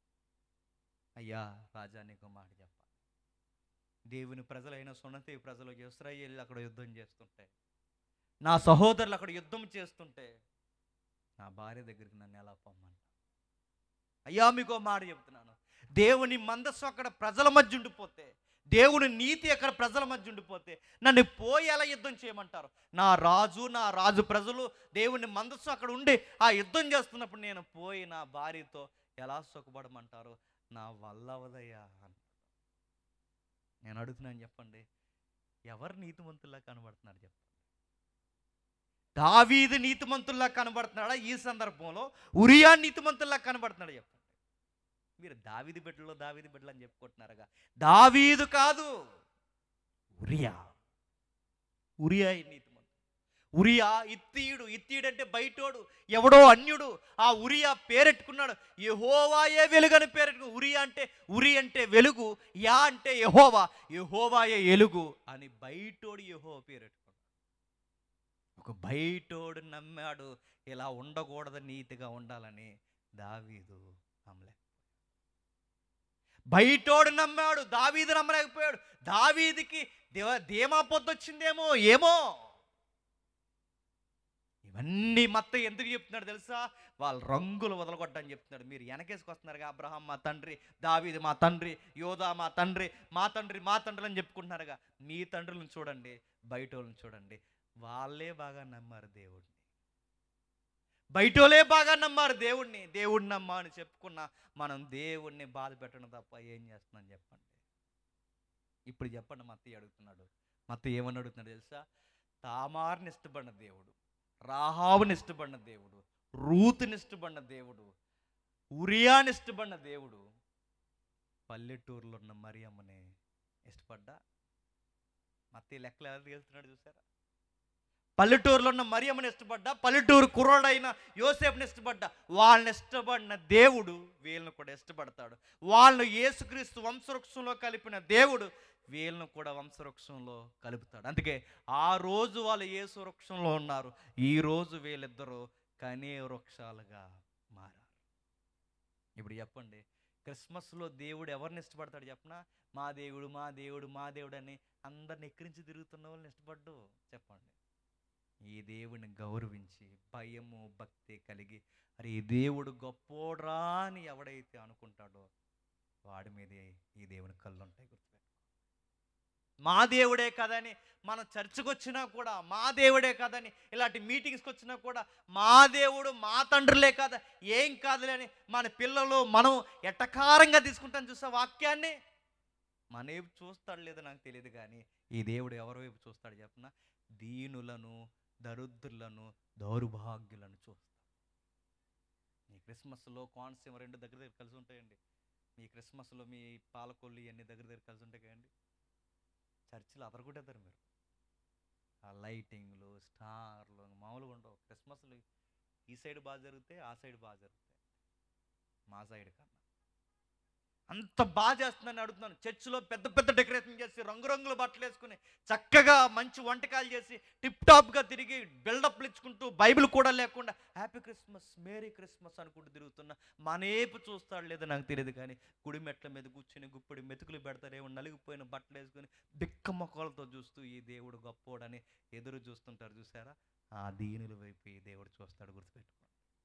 అయ్యా రాజా నీకు మాట చెప్పాలి దేవుని ప్రజలైన సున్నతి ప్రజలు ఇస్రాయేల్ అక్కడ యుద్ధం చేస్తుంటే నా సహోదరులు అక్కడ యుద్ధం చేస్తుంటే నా భార్య దగ్గరికి నన్ను ఎలా పొమ్మంట అయ్యా మీకు ఓ మాట చెప్తున్నాను దేవుని మందస్సు అక్కడ ప్రజల మధ్య ఉండిపోతే దేవుని నీతి అక్కడ ప్రజల మధ్య ఉండిపోతే నన్ను పోయి ఎలా యుద్ధం చేయమంటారు నా రాజు నా రాజు ప్రజలు దేవుని మందస్సు అక్కడ ఉండి ఆ యుద్ధం చేస్తున్నప్పుడు నేను పోయి నా భార్యతో ఎలా సుఖపడమంటారు నా వల్ల అవదయ్యా అన్నాడు. నేను అడుగుతున్నాను చెప్పండి ఎవరు నీతిమంతుల్లా కనబడుతున్నారు చెప్పండి దావీదు నీతిమంతుల్లా కనబడుతున్నాడా ఈ సందర్భంలో ఉరియా నీతిమంతుల్లా కనబడుతున్నాడు చెప్పండి మీరు దావీదు బిడ్డలో దావీదు బిడ్డలు అని చెప్పుకుంటున్నారుగా దావీదు కాదు ఉరియా ఉరియా ఈ నీతిమంతుడు ఉరియా ఇత్తీయుడు ఇత్తీయుడు అంటే బయటోడు ఎవడో అన్యుడు ఆ ఉరియా పేరెట్టుకున్నాడు యెహోవాయే వెలుగని పేరెట్టుకు ఉరియా అంటే ఉరి అంటే వెలుగు యా అంటే యెహోవా యెహోవాయే ఎలుగు అని బయటోడు యెహోవా పేరెట్టుకున్నాడు ఒక బయటోడు నమ్మాడు ఇలా ఉండకూడదు నీతిగా ఉండాలని దావీదు నమ్మలే బయటోడు నమ్మాడు దావీదు నమ్మలేకపోయాడు దావీదికి దేవ ధీమా పొద్దొచ్చిందేమో ఏమో ఇవన్నీ మొత్తం ఎందుకు చెప్తున్నాడు తెలుసా వాళ్ళ రంగులు వదలగొట్టని చెప్తున్నాడు మీరు వెనకేసుకొస్తున్నారుగా అబ్రహాం మా తండ్రి దావీది మా తండ్రి యోధా మా తండ్రి మా తండ్రి మా తండ్రి అని చెప్పుకుంటున్నారుగా మీ తండ్రులను చూడండి బయట వాళ్ళని చూడండి వాళ్ళే బాగా నమ్మారు దేవుడిని బయటోలే బాగా నమ్మారు దేవుణ్ణి దేవుడిని నమ్మా అని చెప్పుకున్నా మనం దేవుణ్ణి బాధ పెట్టడం తప్ప ఏం చేస్తున్నాం చెప్పండి ఇప్పుడు చెప్పండి మత్తి అడుగుతున్నాడు మత్తి ఏమని అడుగుతున్నాడు తెలుసా తామార్ని ఇష్టపడిన దేవుడు రాహావుని ఇష్టపడిన దేవుడు రూతుని ఇష్టపడిన దేవుడు ఉరియాని ఇష్టపడిన దేవుడు పల్లెటూరులో ఉన్న మరియమ్మని ఇష్టపడ్డా మత్తి లెక్కలు ఎలా తేలుతున్నాడు చూసారా పల్లెటూరులో ఉన్న మరియమ్మని ఇష్టపడ్డా పల్లెటూరు కుర్రాడైన యోసేపుని ఇష్టపడ్డా వాళ్ళని ఇష్టపడిన దేవుడు వీళ్ళని కూడా ఇష్టపడతాడు వాళ్ళను యేసుక్రీస్తు వంశవృక్షంలో కలిపిన దేవుడు వీళ్ళను కూడా వంశవృక్షంలో కలుపుతాడు అందుకే ఆ రోజు వాళ్ళు యేసు వృక్షంలో ఉన్నారు ఈ రోజు వీళ్ళిద్దరూ కనే వృక్షాలుగా మారారు ఇప్పుడు చెప్పండి క్రిస్మస్లో దేవుడు ఎవరిని ఇష్టపడతాడు చెప్పనా మా దేవుడు మా దేవుడు మా దేవుడు అని అందరిని ఎక్కిరించి తిరుగుతున్న వాళ్ళని ఇష్టపడ్డు చెప్పండి ఈ దేవుని గౌరవించి భయము భక్తి కలిగి అరే ఈ దేవుడు గొప్పోడ్రా అని ఎవడైతే అనుకుంటాడో వాడి మీదే ఈ దేవుని కళ్ళు ఉంటాయి గుర్తుపెట్టుకో మా దేవుడే కదని మనం చర్చకు వచ్చినా కూడా మా దేవుడే కదని ఇలాంటి మీటింగ్స్కి వచ్చినా కూడా మా దేవుడు మా తండ్రులే కదా ఏం కాదులే అని మన పిల్లలు మనం ఎటకారంగా తీసుకుంటాం చూసా వాక్యాన్ని మన వైపు చూస్తాడు లేదో నాకు తెలియదు కానీ ఈ దేవుడు ఎవరి వైపు చూస్తాడు చెప్పిన దీనులను దరిద్రులను దౌర్భాగ్యులను చూస్తాడు మీ క్రిస్మస్లో కోనసీమ రెండు దగ్గర దగ్గర కలిసి ఉంటాయండి మీ క్రిస్మస్లో మీ పాలకొల్లు ఇవన్నీ దగ్గర దగ్గర కలిసి ఉంటాయి కదండి చర్చిలు అదరగొట్టేద్దరు మీరు ఆ లైటింగ్లు స్టార్లు మామూలుగా ఉండవు క్రిస్మస్లు ఈ సైడ్ బాగా జరుగుతాయి ఆ సైడ్ బాగా జరుగుతాయి మా సైడ్ కన్నా అంత బాగా చేస్తుందని అడుగుతున్నాను చర్చిలో పెద్ద పెద్ద డెకరేషన్ చేసి రంగురంగుల బట్టలు వేసుకుని చక్కగా మంచి వంటకాలు చేసి టిప్ టాప్గా తిరిగి బిల్డప్లు ఇచ్చుకుంటూ బైబిల్ కూడా లేకుండా హ్యాపీ క్రిస్మస్ మేరీ క్రిస్మస్ అనుకుంటూ తిరుగుతున్నా మనేపు చూస్తాడు లేదో నాకు తెలియదు కానీ గుడి మెట్ల మీద కూర్చుని గుప్పిడి మెతుకులు పెడతారేమో నలిగిపోయిన బట్టలు వేసుకుని బిక్క మొక్కలతో చూస్తూ ఈ దేవుడు గొప్పోడని ఎదురు చూస్తుంటారు చూసారా ఆ దీనుల వైపు ఈ దేవుడు చూస్తాడు గుర్తుపెట్టుకోండి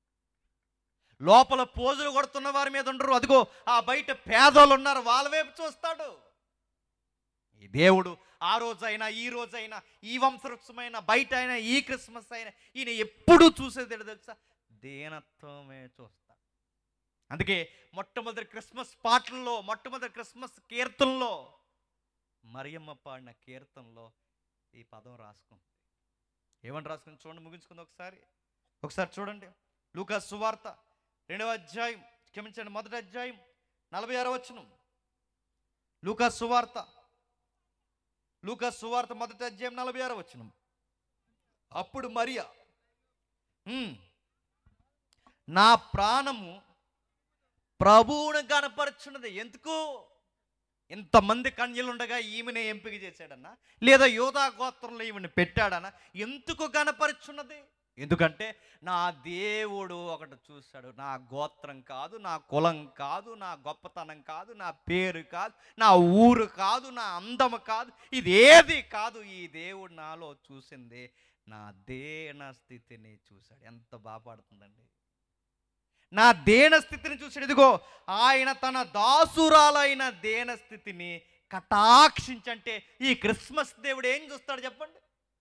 లోపల పోజులు కొడుతున్న వారి మీద ఉండరు అదిగో ఆ బయట పేదోళ్ళు ఉన్నారు వాళ్ళ వైపు చూస్తాడు ఈ దేవుడు ఆ రోజైనా ఈ రోజైనా ఈ వంశవృక్షమైన బయట అయినా ఈ క్రిస్మస్ అయినా ఈయన ఎప్పుడు చూసేది ఏంటో తెలుసా దీనత్వమే చూస్తాడు అందుకే మొట్టమొదటి క్రిస్మస్ పాటల్లో మొట్టమొదటి క్రిస్మస్ కీర్తనలో మరియమ్మ పాడిన కీర్తనలో ఈ పదం రాసుకుంది ఏమని రాసుకుంది చూడండి ముగించుకుంది ఒకసారి ఒకసారి చూడండి లూకా సువార్త రెండవ అధ్యాయం క్షమించండి మొదటి అధ్యాయం నలభై ఆరో వచనం లూకా సువార్త లూకా సువార్త మొదటి అధ్యాయం నలభై ఆరో వచనం అప్పుడు మరియా "ఉమ్, నా ప్రాణము ప్రభువును కనపరుచున్నది ఎందుకు ఇంతమంది కన్యలుండగా ఈమెనే ఎంపిక చేశాడన్నా లేదా యోధా గోత్రంలో ఈమెను పెట్టాడన్నా ఎందుకు కనపరుచున్నది ఎందుకంటే నా దేవుడు ఒకటి చూశాడు నా గోత్రం కాదు నా కులం కాదు నా గొప్పతనం కాదు నా పేరు కాదు నా ఊరు కాదు నా అందము కాదు ఇది ఏది కాదు ఈ దేవుడు నాలో చూసింది నా దేన స్థితిని చూశాడు ఎంత బాగా పాడుతుందండి నా దేన స్థితిని చూసాడు ఇదిగో ఆయన తన దాసురాలైన దేన స్థితిని కటాక్షించంటే ఈ క్రిస్మస్ దేవుడు ఏం చూస్తాడు చెప్పండి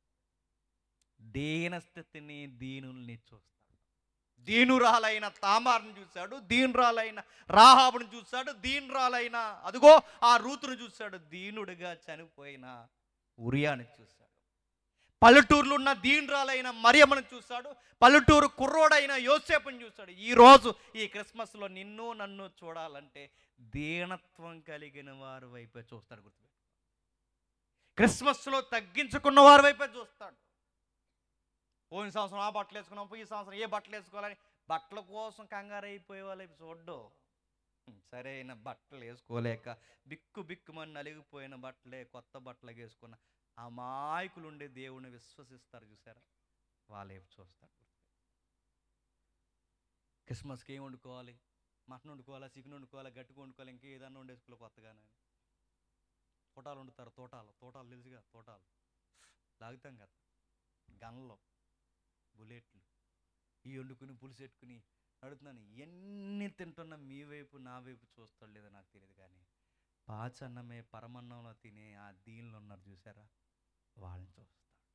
దీన స్థితిని దీనుల్ని చూస్తాడు దీనురాలైన తామార్ని చూశాడు దీనురాలైన రాహాబుని చూశాడు దీనురాలైన అదిగో ఆ రూతును చూశాడు దీనుడిగా చనిపోయిన ఉరియాని చూశాడు పల్లెటూరులో ఉన్న దీనురాలైన మరియమ్మను చూశాడు పల్లెటూరు కుర్రోడైన యోసేపుని చూశాడు ఈ రోజు ఈ క్రిస్మస్లో నిన్ను నన్ను చూడాలంటే దీనత్వం కలిగిన వారి వైపే చూస్తాడు గుర్తుపెట్టు క్రిస్మస్లో తగ్గించుకున్న వారి వైపే చూస్తాడు పోయిన సంవత్సరం ఆ బట్టలు వేసుకున్నాం ఈ సంవత్సరం ఏ బట్టలు వేసుకోవాలని బట్టల కోసం కంగారు అయిపోయే వాళ్ళ వైపు చూడ్డు సరైన బట్టలు వేసుకోలేక బిక్కు బిక్కుమని నలిగిపోయిన బట్టలే కొత్త బట్టలు వేసుకున్న అమాయకులు ఉండే దేవుని విశ్వసిస్తారు చూసారా వాళ్ళ వైపు చూస్తాడు క్రిస్మస్కి ఏం వండుకోవాలి మటన్ వండుకోవాలా చికెన్ వండుకోవాలా గట్టిగా వండుకోవాలి ఇంకా ఏదన్నా వండేసుకోవాలి కొత్తగానే తోటాలు వండుతారు తోటాలు తోటాలు తెలుసుగా తోటాలు లాగుతాం కదా గన్లో బుల్లెట్లు ఈ వండుకుని పులుసు పెట్టుకుని అడుగుతున్నాను ఎన్ని తింటున్నా మీ వైపు నా వైపు చూస్తాడు లేదో నాకు తెలియదు కానీ పాచన్నమే పరమన్నంలో తినే ఆ దీనిలో ఉన్నారు చూసారా వాళ్ళని చూస్తాడు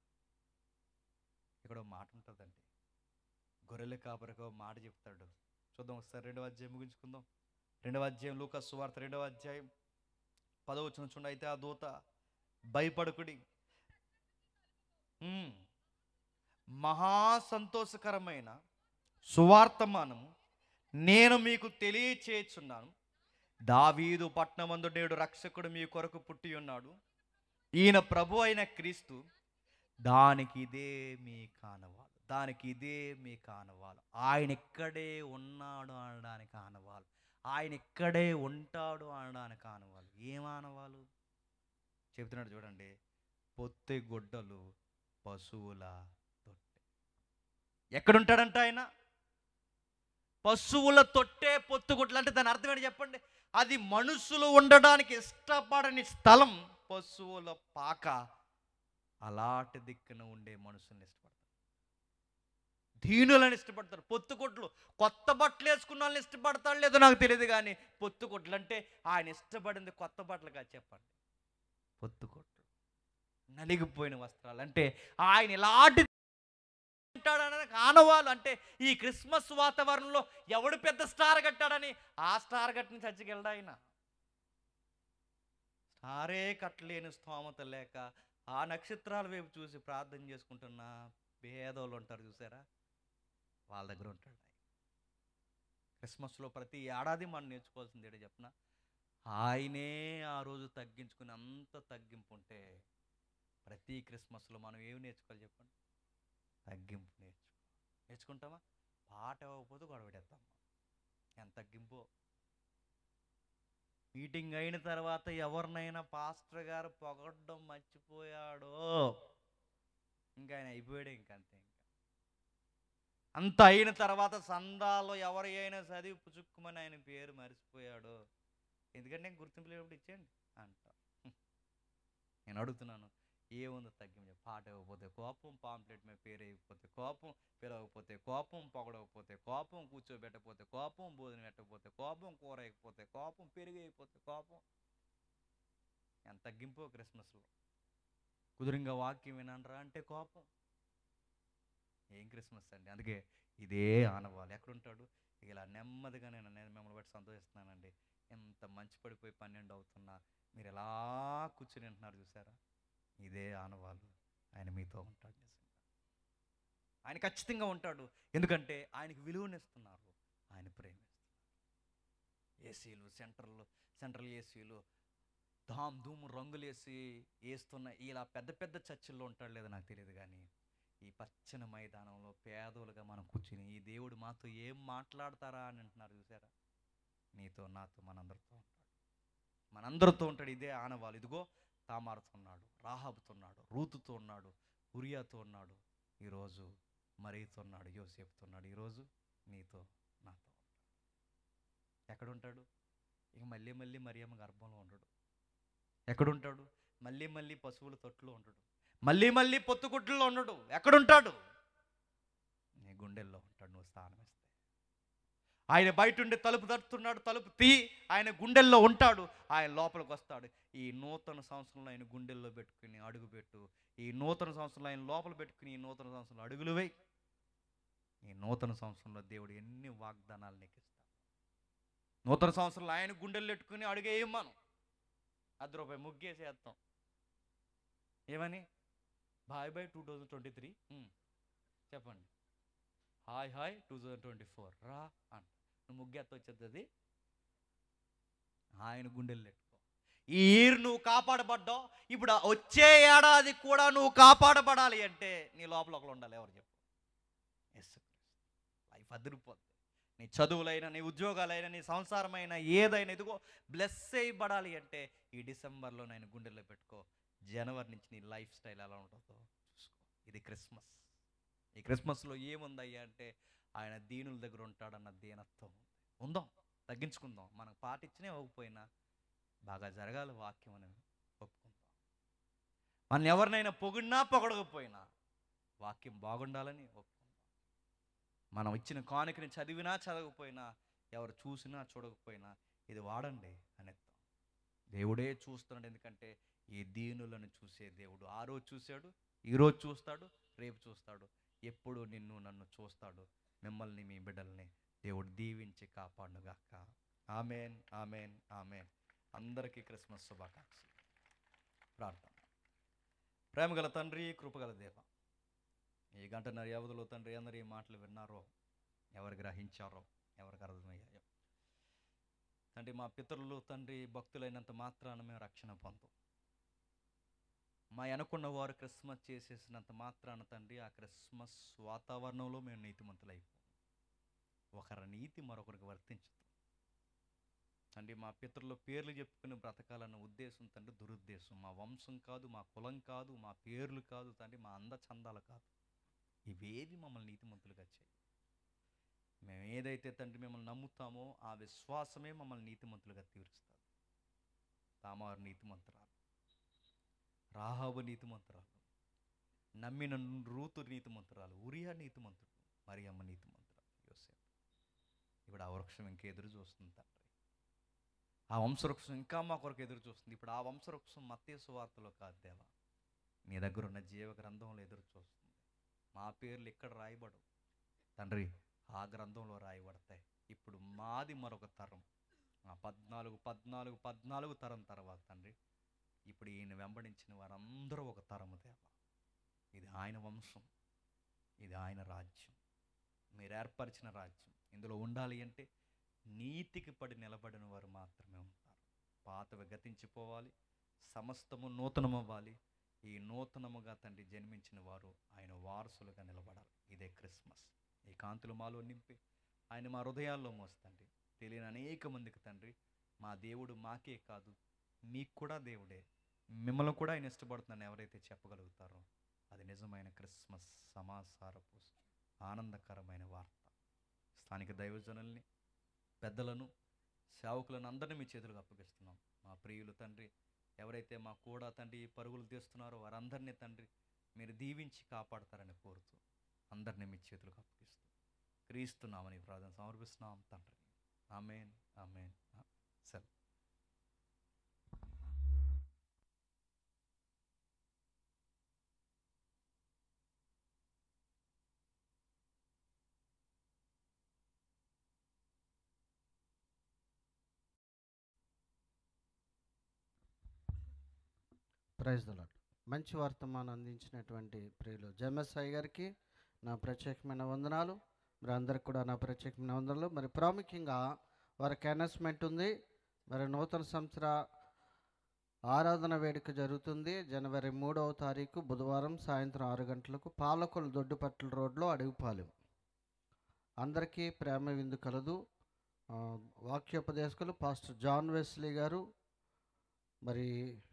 ఇక్కడ ఒక మాట ఉంటుందండి గొర్రెల కాపరికి ఒక మాట చెప్తాడు చూద్దాం ఒకసారి రెండవ అధ్యాయం ముగించుకుందాం రెండవ అధ్యాయం లూకా సువార్త రెండవ అధ్యాయం పదవచ్చిన చూడండి అయితే ఆ దూత భయపడుకుడి ఉమ్, మహా సంతోషకరమైన సువార్తమానము నేను మీకు తెలియచేయుచున్నాను దావీదు పట్నమందు నేడు రక్షకుడు మీ కొరకు పుట్టి ఉన్నాడు ఈయన ప్రభు అయిన క్రీస్తు దానికి ఇదే మీ కానవాలు దానికి ఇదే మీ కానవాలు ఆయన ఇక్కడే ఉన్నాడు అనడానికి ఆనవాలు ఆయన ఇక్కడే ఉంటాడు అనడానికి ఆనవాలు ఏం ఆనవాలు చెబుతున్నాడు చూడండి పొత్తి గుడ్డలు పశువుల తొట్టె ఎక్కడుంటాడంట ఆయన పశువుల తొట్టే పొత్తుగుడ్లు అంటే దాని అర్థం ఏంటి చెప్పండి అది మనుషులు ఉండడానికి ఇష్టపడని స్థలం పశువుల పాక అలాంటి దిక్కున ఉండే మనుషుల్ని ఇష్టపడతారు దీనులను ఇష్టపడతారు పొత్తుకొట్లు కొత్త బట్టలు వేసుకున్న వాళ్ళని ఇష్టపడతాడు లేదో నాకు తెలియదు కానీ పొత్తుకొట్లు అంటే ఆయన ఇష్టపడింది కొత్త బట్టలు కాదు చెప్పండి పొత్తుకొట్లు నలిగిపోయిన వస్త్రాలు అంటే ఆయన ఇలాంటి ఉంటాడనడానికి ఆనవాళ్ళు అంటే ఈ క్రిస్మస్ వాతావరణంలో ఎవడు పెద్ద స్టార్ కట్టాడని ఆ స్టార్ కట్టిన చర్చికి వెళ్ళడా ఆయన స్టారే కట్టలేని స్తోమత లేక ఆ నక్షత్రాల వైపు చూసి ప్రార్థన చేసుకుంటున్న పేదోళ్ళు ఉంటారు చూసారా వాళ్ళ దగ్గర ఉంటాడు ఆయన క్రిస్మస్లో ప్రతి ఏడాది మనం నేర్చుకోవాల్సింది ఏంటో చెప్పిన ఆయనే ఆ రోజు తగ్గించుకుని అంత తగ్గింపు ఉంటే ప్రతి క్రిస్మస్లో మనం ఏమి నేర్చుకోవాలి చెప్పండి తగ్గింపు నేర్చుకో నేర్చుకుంటామా పాట ఇవ్వకపోతే గొడవడేస్తాం ఎంత తగ్గింపు మీటింగ్ అయిన తర్వాత ఎవరినైనా పాస్టర్ గారు పొగడ్డం మర్చిపోయాడో ఇంకా ఆయన అయిపోయాడు ఇంకంతే ఇంకా అంత అయిన తర్వాత సందాలో ఎవరు అయినా చదివి పుచుక్కుమని ఆయన పేరు మర్చిపోయాడు ఎందుకంటే నేను గుర్తింపు లేనప్పుడు ఇచ్చేయండి అంట నేను అడుగుతున్నాను ఏముంది తగ్గింపు పాట ఇవ్వకపోతే కోపం పాంప్లెట్ మీద పేరు వేయకపోతే కోపం పిలవకపోతే కోపం పొగడకపోతే కోపం కూర్చోబెట్టకపోతే కోపం భోజనం పెట్టకపోతే కోపం కూర వేయకపోతే కోపం పెరుగు వేయకపోతే కోపం ఎంత తగ్గింపు క్రిస్మస్లో కుదురుగా వాక్యం వినరా అంటే కోపం ఏం క్రిస్మస్ అండి అందుకే ఇదే ఆనవాళ్ళు ఎక్కడుంటాడు ఇక ఇలా నెమ్మదిగా నేను నేను మిమ్మల్ని బట్టి సంతోషిస్తున్నానండి ఎంత మంచి పడిపోయి పన్నెండు అవుతున్నా మీరు ఎలా కూర్చుని ఉంటున్నారు చూసారా ఇదే ఆనవాళ్ళు ఆయన మీతో ఉంటాడు నిజంగా ఆయన ఖచ్చితంగా ఉంటాడు ఎందుకంటే ఆయనకి విలువనిస్తున్నారు ఆయన ప్రేమిస్తున్నారు ఏసీలు సెంట్రల్ సెంట్రల్ ఏసీలు ధామ్ ధూమ్ రంగులేసి వేస్తున్న ఇలా పెద్ద పెద్ద చర్చిల్లో ఉంటాడు లేదో నాకు తెలియదు కానీ ఈ పచ్చని మైదానంలో పేదోలుగా మనం కూర్చుని ఈ దేవుడు మాతో ఏం మాట్లాడతారా అని అంటున్నారు చూసారా నీతో నాతో మనందరితో ఉంటాడు మనందరితో ఉంటాడు ఇదే ఆనవాళ్ళు ఇదిగో తామారుతో ఉన్నాడు రాహాబుతో ఉన్నాడు రూతుతో ఉన్నాడు ఉరియాతో ఉన్నాడు ఈరోజు మరీతో ఉన్నాడు యోసేపుతో ఉన్నాడు ఈరోజు నీతో నాతో ఉంటాడు ఎక్కడుంటాడు ఇక మళ్ళీ మళ్ళీ మరియమ్మ గర్భంలో ఉండడు ఎక్కడుంటాడు మళ్ళీ మళ్ళీ పశువుల తొట్టులో ఉండడు మళ్ళీ మళ్ళీ పొత్తుగుడ్లలో ఉండడు ఎక్కడుంటాడు నీ గుండెల్లో ఉంటాడు నువ్వు స్థానం ఇస్తే ఆయన బయట ఉండి తలుపు తడుతున్నాడు తలుపు తీ ఆయన గుండెల్లో ఉంటాడు ఆయన లోపలికి వస్తాడు ఈ నూతన సంవత్సరంలో ఆయన గుండెల్లో పెట్టుకుని అడుగు పెట్టు ఈ నూతన సంవత్సరంలో ఆయన లోపల పెట్టుకుని ఈ నూతన సంవత్సరంలో అడుగులు వేయి ఈ నూతన సంవత్సరంలో దేవుడు ఎన్ని వాగ్దానాలు నీకు ఇస్తాడు నూతన సంవత్సరంలో ఆయన గుండెలు పెట్టుకుని అడుగేయం మనం అర్ధ రూపాయి ముగ్గేసేస్తాం ఏమని bye bye two thousand twenty three చెప్పండి hi hi two thousand twenty four రా అంట నువ్వు ముగ్గెత్త వచ్చేది అది ఆయన గుండెలు పెట్టుకో ఈ ఇయర్ నువ్వు కాపాడబడ్డావు ఇప్పుడు ఆ వచ్చే ఏడాది కూడా నువ్వు కాపాడబడాలి అంటే నీ లోపల ఒకరు ఉండాలి ఎవరు చెప్పు ఎస్ లైఫ్ అదిరిపోద్ది నీ చదువులైనా నీ ఉద్యోగాలైనా నీ సంసారమైన ఏదైనా ఇదిగో బ్లెస్ చేయబడాలి అంటే ఈ డిసెంబర్లో నేను గుండెల్లో పెట్టుకో జనవరి నుంచి నీ లైఫ్ స్టైల్ ఎలా ఉంటుందో చూసుకో ఇది క్రిస్మస్ ఈ క్రిస్మస్లో ఏముందయ్యా అంటే ఆయన దీనుల దగ్గర ఉంటాడన్న దీనత్వం ఉంది ఉందాం తగ్గించుకుందాం మనకు పాటించినే ఇవ్వకపోయినా బాగా జరగాలి వాక్యం అని ఒప్పుకుందాం మన ఎవరినైనా పొగిడినా పొగడకపోయినా వాక్యం బాగుండాలని ఒప్పుకుందాం మనం ఇచ్చిన కానుకని చదివినా చదవకపోయినా ఎవరు చూసినా చూడకపోయినా ఇది వాడండి అనేస్తాం దేవుడే చూస్తున్నాడు ఎందుకంటే ఈ దీనులను చూసే దేవుడు ఆ రోజు చూశాడు ఈరోజు చూస్తాడు రేపు చూస్తాడు ఎప్పుడు నిన్ను నన్ను చూస్తాడు మిమ్మల్ని మీ బిడ్డల్ని దేవుడు దీవించి కాపాడుగాక ఆమెన్ ఆమెన్ ఆమెన్ అందరికీ క్రిస్మస్ శుభాకాంక్షలు ప్రార్థన ప్రేమగల తండ్రి కృపగల దేవ ఈ గంటన్నర వ్యవధిలో తండ్రి అందరు ఈ మాటలు విన్నారో ఎవరు గ్రహించారో ఎవరికి అర్థమయ్యాయో తండ్రి మా పితరులు తండ్రి భక్తులైనంత మాత్రాన మేము రక్షణ పొందు మా వెనకున్న వారు క్రిస్మస్ చేసేసినంత మాత్రాన తండ్రి ఆ క్రిస్మస్ వాతావరణంలో మేము నీతిమంతులైపోం ఒకరి నీతి మరొకరికి వర్తించదు తండ్రి మా పితరుల పేర్లు చెప్పుకుని బ్రతకాలన్న ఉద్దేశం తండ్రి దురుద్దేశం మా వంశం కాదు మా కులం కాదు మా పేర్లు కాదు తండ్రి మా అందచందాలు కాదు ఇవేవి మమ్మల్ని నీతిమంతులుగా చేయి మేము ఏదైతే తండ్రి మిమ్మల్ని నమ్ముతామో ఆ విశ్వాసమే మమ్మల్ని నీతిమంతులుగా తీరుస్తుంది తామారు నీతిమంతురాలు రాహాబు నీతిమంతురాలు నమ్మిన రూతు నీతిమంతురాలు ఉరియా నీతిమంతుడు మరియమ్మ నీతిమంతురాలు యోసేపు ఇప్పుడు ఆ వృక్షం ఇంకా ఎదురు చూస్తుంది తండ్రి ఆ వంశవృక్షం ఇంకా మా కొరకు ఎదురు చూస్తుంది ఇప్పుడు ఆ వంశవృక్షం మత్య సువార్తలో కాదు దేవా నీ దగ్గర ఉన్న జీవ గ్రంథంలో ఎదురు చూస్తుంది మా పేర్లు ఇక్కడ రాయబడవు తండ్రి ఆ గ్రంథంలో రాయబడతాయి ఇప్పుడు మాది మరొక తరం ఆ పద్నాలుగు పద్నాలుగు పద్నాలుగు తరం తర్వాత తండ్రి ఇప్పుడు ఈయన వెంబడించిన వారందరూ ఒక తరము దేవ ఇది ఆయన వంశం ఇది ఆయన రాజ్యం మీరు ఏర్పరిచిన రాజ్యం ఇందులో ఉండాలి అంటే నీతికి పడి నిలబడిన వారు మాత్రమే ఉంటారు పాతవి గతించిపోవాలి సమస్తము నూతనమవ్వాలి ఈ నూతనముగా తండ్రి జన్మించిన వారు ఆయన వారసులుగా నిలబడాలి ఇదే క్రిస్మస్ ఈ కాంతులు మాలో నింపి ఆయన మా హృదయాల్లో మోస్తండి తెలియని అనేక మందికి తండ్రి మా దేవుడు మాకే కాదు మీకు కూడా దేవుడే మిమ్మల్ని కూడా ఆయన ఇష్టపడుతున్నాను ఎవరైతే చెప్పగలుగుతారో అది నిజమైన క్రిస్మస్ సమాచారపు ఆనందకరమైన వార్త స్థానిక దైవజనుల్ని పెద్దలను సేవకులను అందరినీ మీ చేతులకు అప్పగిస్తున్నాం మా ప్రియులు తండ్రి ఎవరైతే మా కూడా తండ్రి పరుగులు తీస్తున్నారో వారందరినీ తండ్రి మీరు దీవించి కాపాడతారని కోరుతూ అందరినీ మీ చేతులకు అప్పగిస్తూ క్రీస్తున్నామని ప్రార్థన సమర్పిస్తున్నాం తండ్రి ఆమెన్ ఆమెన్ సరే ప్రైజ్ ద లాడ్ మంచి వర్తమానం అందించినటువంటి ప్రియులు జమసాయి గారికి నా ప్రత్యేకమైన వందనాలు మరి అందరికి కూడా నా ప్రత్యేకమైన వందనాలు మరి ప్రాముఖ్యంగా వారికి అనౌన్స్మెంట్ ఉంది మరి నూతన సంవత్సర ఆరాధన వేడుక జరుగుతుంది జనవరి మూడవ తారీఖు బుధవారం సాయంత్రం ఆరు గంటలకు పాలకొలు దొడ్డుపట్ల రోడ్లో అడుగుపాలెం అందరికీ ప్రేమ విందు కలదు ఆ, వాక్యోపదేశకులు పాస్టర్ జాన్ వెస్లీ గారు మరి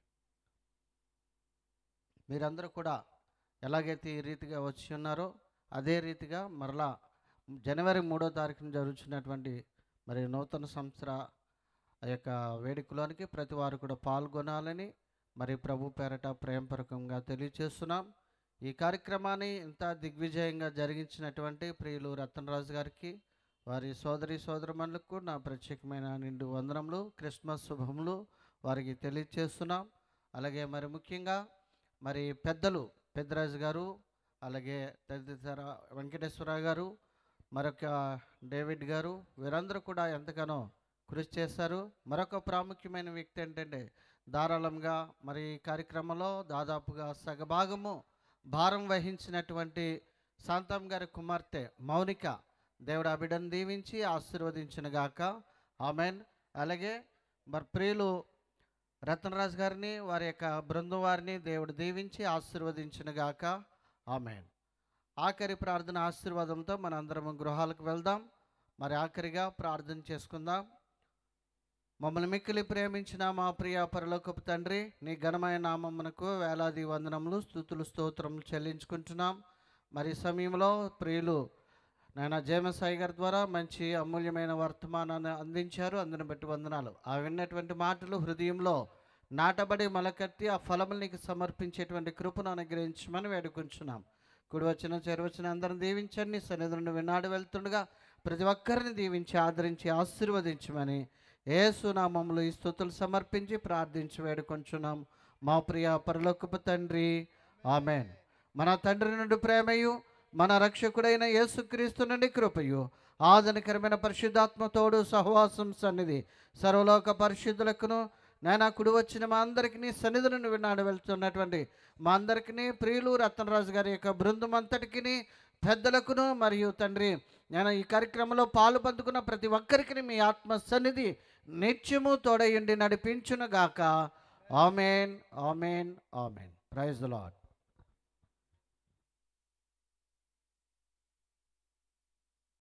మీరందరూ కూడా ఎలాగైతే ఈ రీతిగా వచ్చి ఉన్నారో అదే రీతిగా మరలా జనవరి మూడో తారీఖున జరుగుతున్నటువంటి మరి నూతన సంవత్సర ఆ యొక్క వేడుకలోనికి ప్రతి వారు కూడా పాల్గొనాలని మరి ప్రభు పేరట ప్రేమపూర్వకంగా తెలియచేస్తున్నాం ఈ కార్యక్రమాన్ని ఇంత దిగ్విజయంగా జరిగించినటువంటి ప్రియులు రతనరాజు గారికి వారి సోదరి సోదరమణులకు నా ప్రత్యేకమైన నిండు వందనములు క్రిస్మస్ శుభములు వారికి తెలియచేస్తున్నాం అలాగే మరి ముఖ్యంగా మరి పెద్దలు పెద్దరాజు గారు అలాగే తదితర వెంకటేశ్వర గారు మరొక డేవిడ్ గారు వీరందరూ కూడా ఎంతగానో కృషి చేశారు మరొక ప్రాముఖ్యమైన వ్యక్తి ఏంటంటే ధారాళంగా మరి ఈ కార్యక్రమంలో దాదాపుగా సగభాగము భారం వహించినటువంటి శాంతం గారి కుమార్తె మౌనిక దేవుడు ఆ బిడ్డను దీవించి ఆశీర్వదించిన గాక ఆమెన్ అలాగే మరి ప్రియులు రతనరాజు గారిని వారి యొక్క బృందం వారిని దేవుడు దీవించి ఆశీర్వదించిన గాక ఆమెన్ ఆఖరి ప్రార్థన ఆశీర్వాదంతో మన అందరం గృహాలకు వెళ్దాం మరి ఆఖరిగా ప్రార్థన చేసుకుందాం మమ్మల్ని మిక్కిలి ప్రేమించిన మా ప్రియ పరలోకపు తండ్రి నీ ఘనమైన నామమునకు వేలాది వందనములు స్థుతులు స్తోత్రములు చెల్లించుకుంటున్నాం మరి ఈ సమయంలో ప్రియులు నాయన జేమసాయి గారి ద్వారా మంచి అమూల్యమైన వర్తమానాన్ని అందించారు అందుని బట్టి వందనాలు ఆ విన్నటువంటి మాటలు హృదయంలో నాటబడి మొలకెత్తి ఆ ఫలములు నీకు సమర్పించేటువంటి కృపను అనుగ్రహించమని వేడుకుంటున్నాం కుడి వచ్చిన చెరువచ్చిన అందరిని దీవించండి సన్నిధులను వినాడు వెళ్తుండగా ప్రతి ఒక్కరిని దీవించి ఆదరించి ఆశీర్వదించమని ఏసునామములు ఈ స్థుతులు సమర్పించి ప్రార్థించి వేడుకొంచున్నాం మా ప్రియ పరలోకపు తండ్రి ఆమెన్ మన తండ్రి నుండి ప్రేమయు మన రక్షకుడైన యేసుక్రీస్తు నుండి కృపయు ఆదనకరమైన పరిశుద్ధాత్మ తోడు సహవాసం సన్నిధి సర్వలోక పరిశుద్ధులకును నేను కుడి వచ్చిన మా అందరికీ సన్నిధి నుండి విన్నాడు వెళ్తున్నటువంటి మా అందరికీ ప్రియులు రత్నరాజు గారి యొక్క బృందం అంతటికి పెద్దలకును మరియు తండ్రి నేను ఈ కార్యక్రమంలో పాలు పందుకున్న ప్రతి ఒక్కరికి మీ ఆత్మ సన్నిధి నిత్యము తోడయుండి నడిపించునుగాక amen amen amen praise lord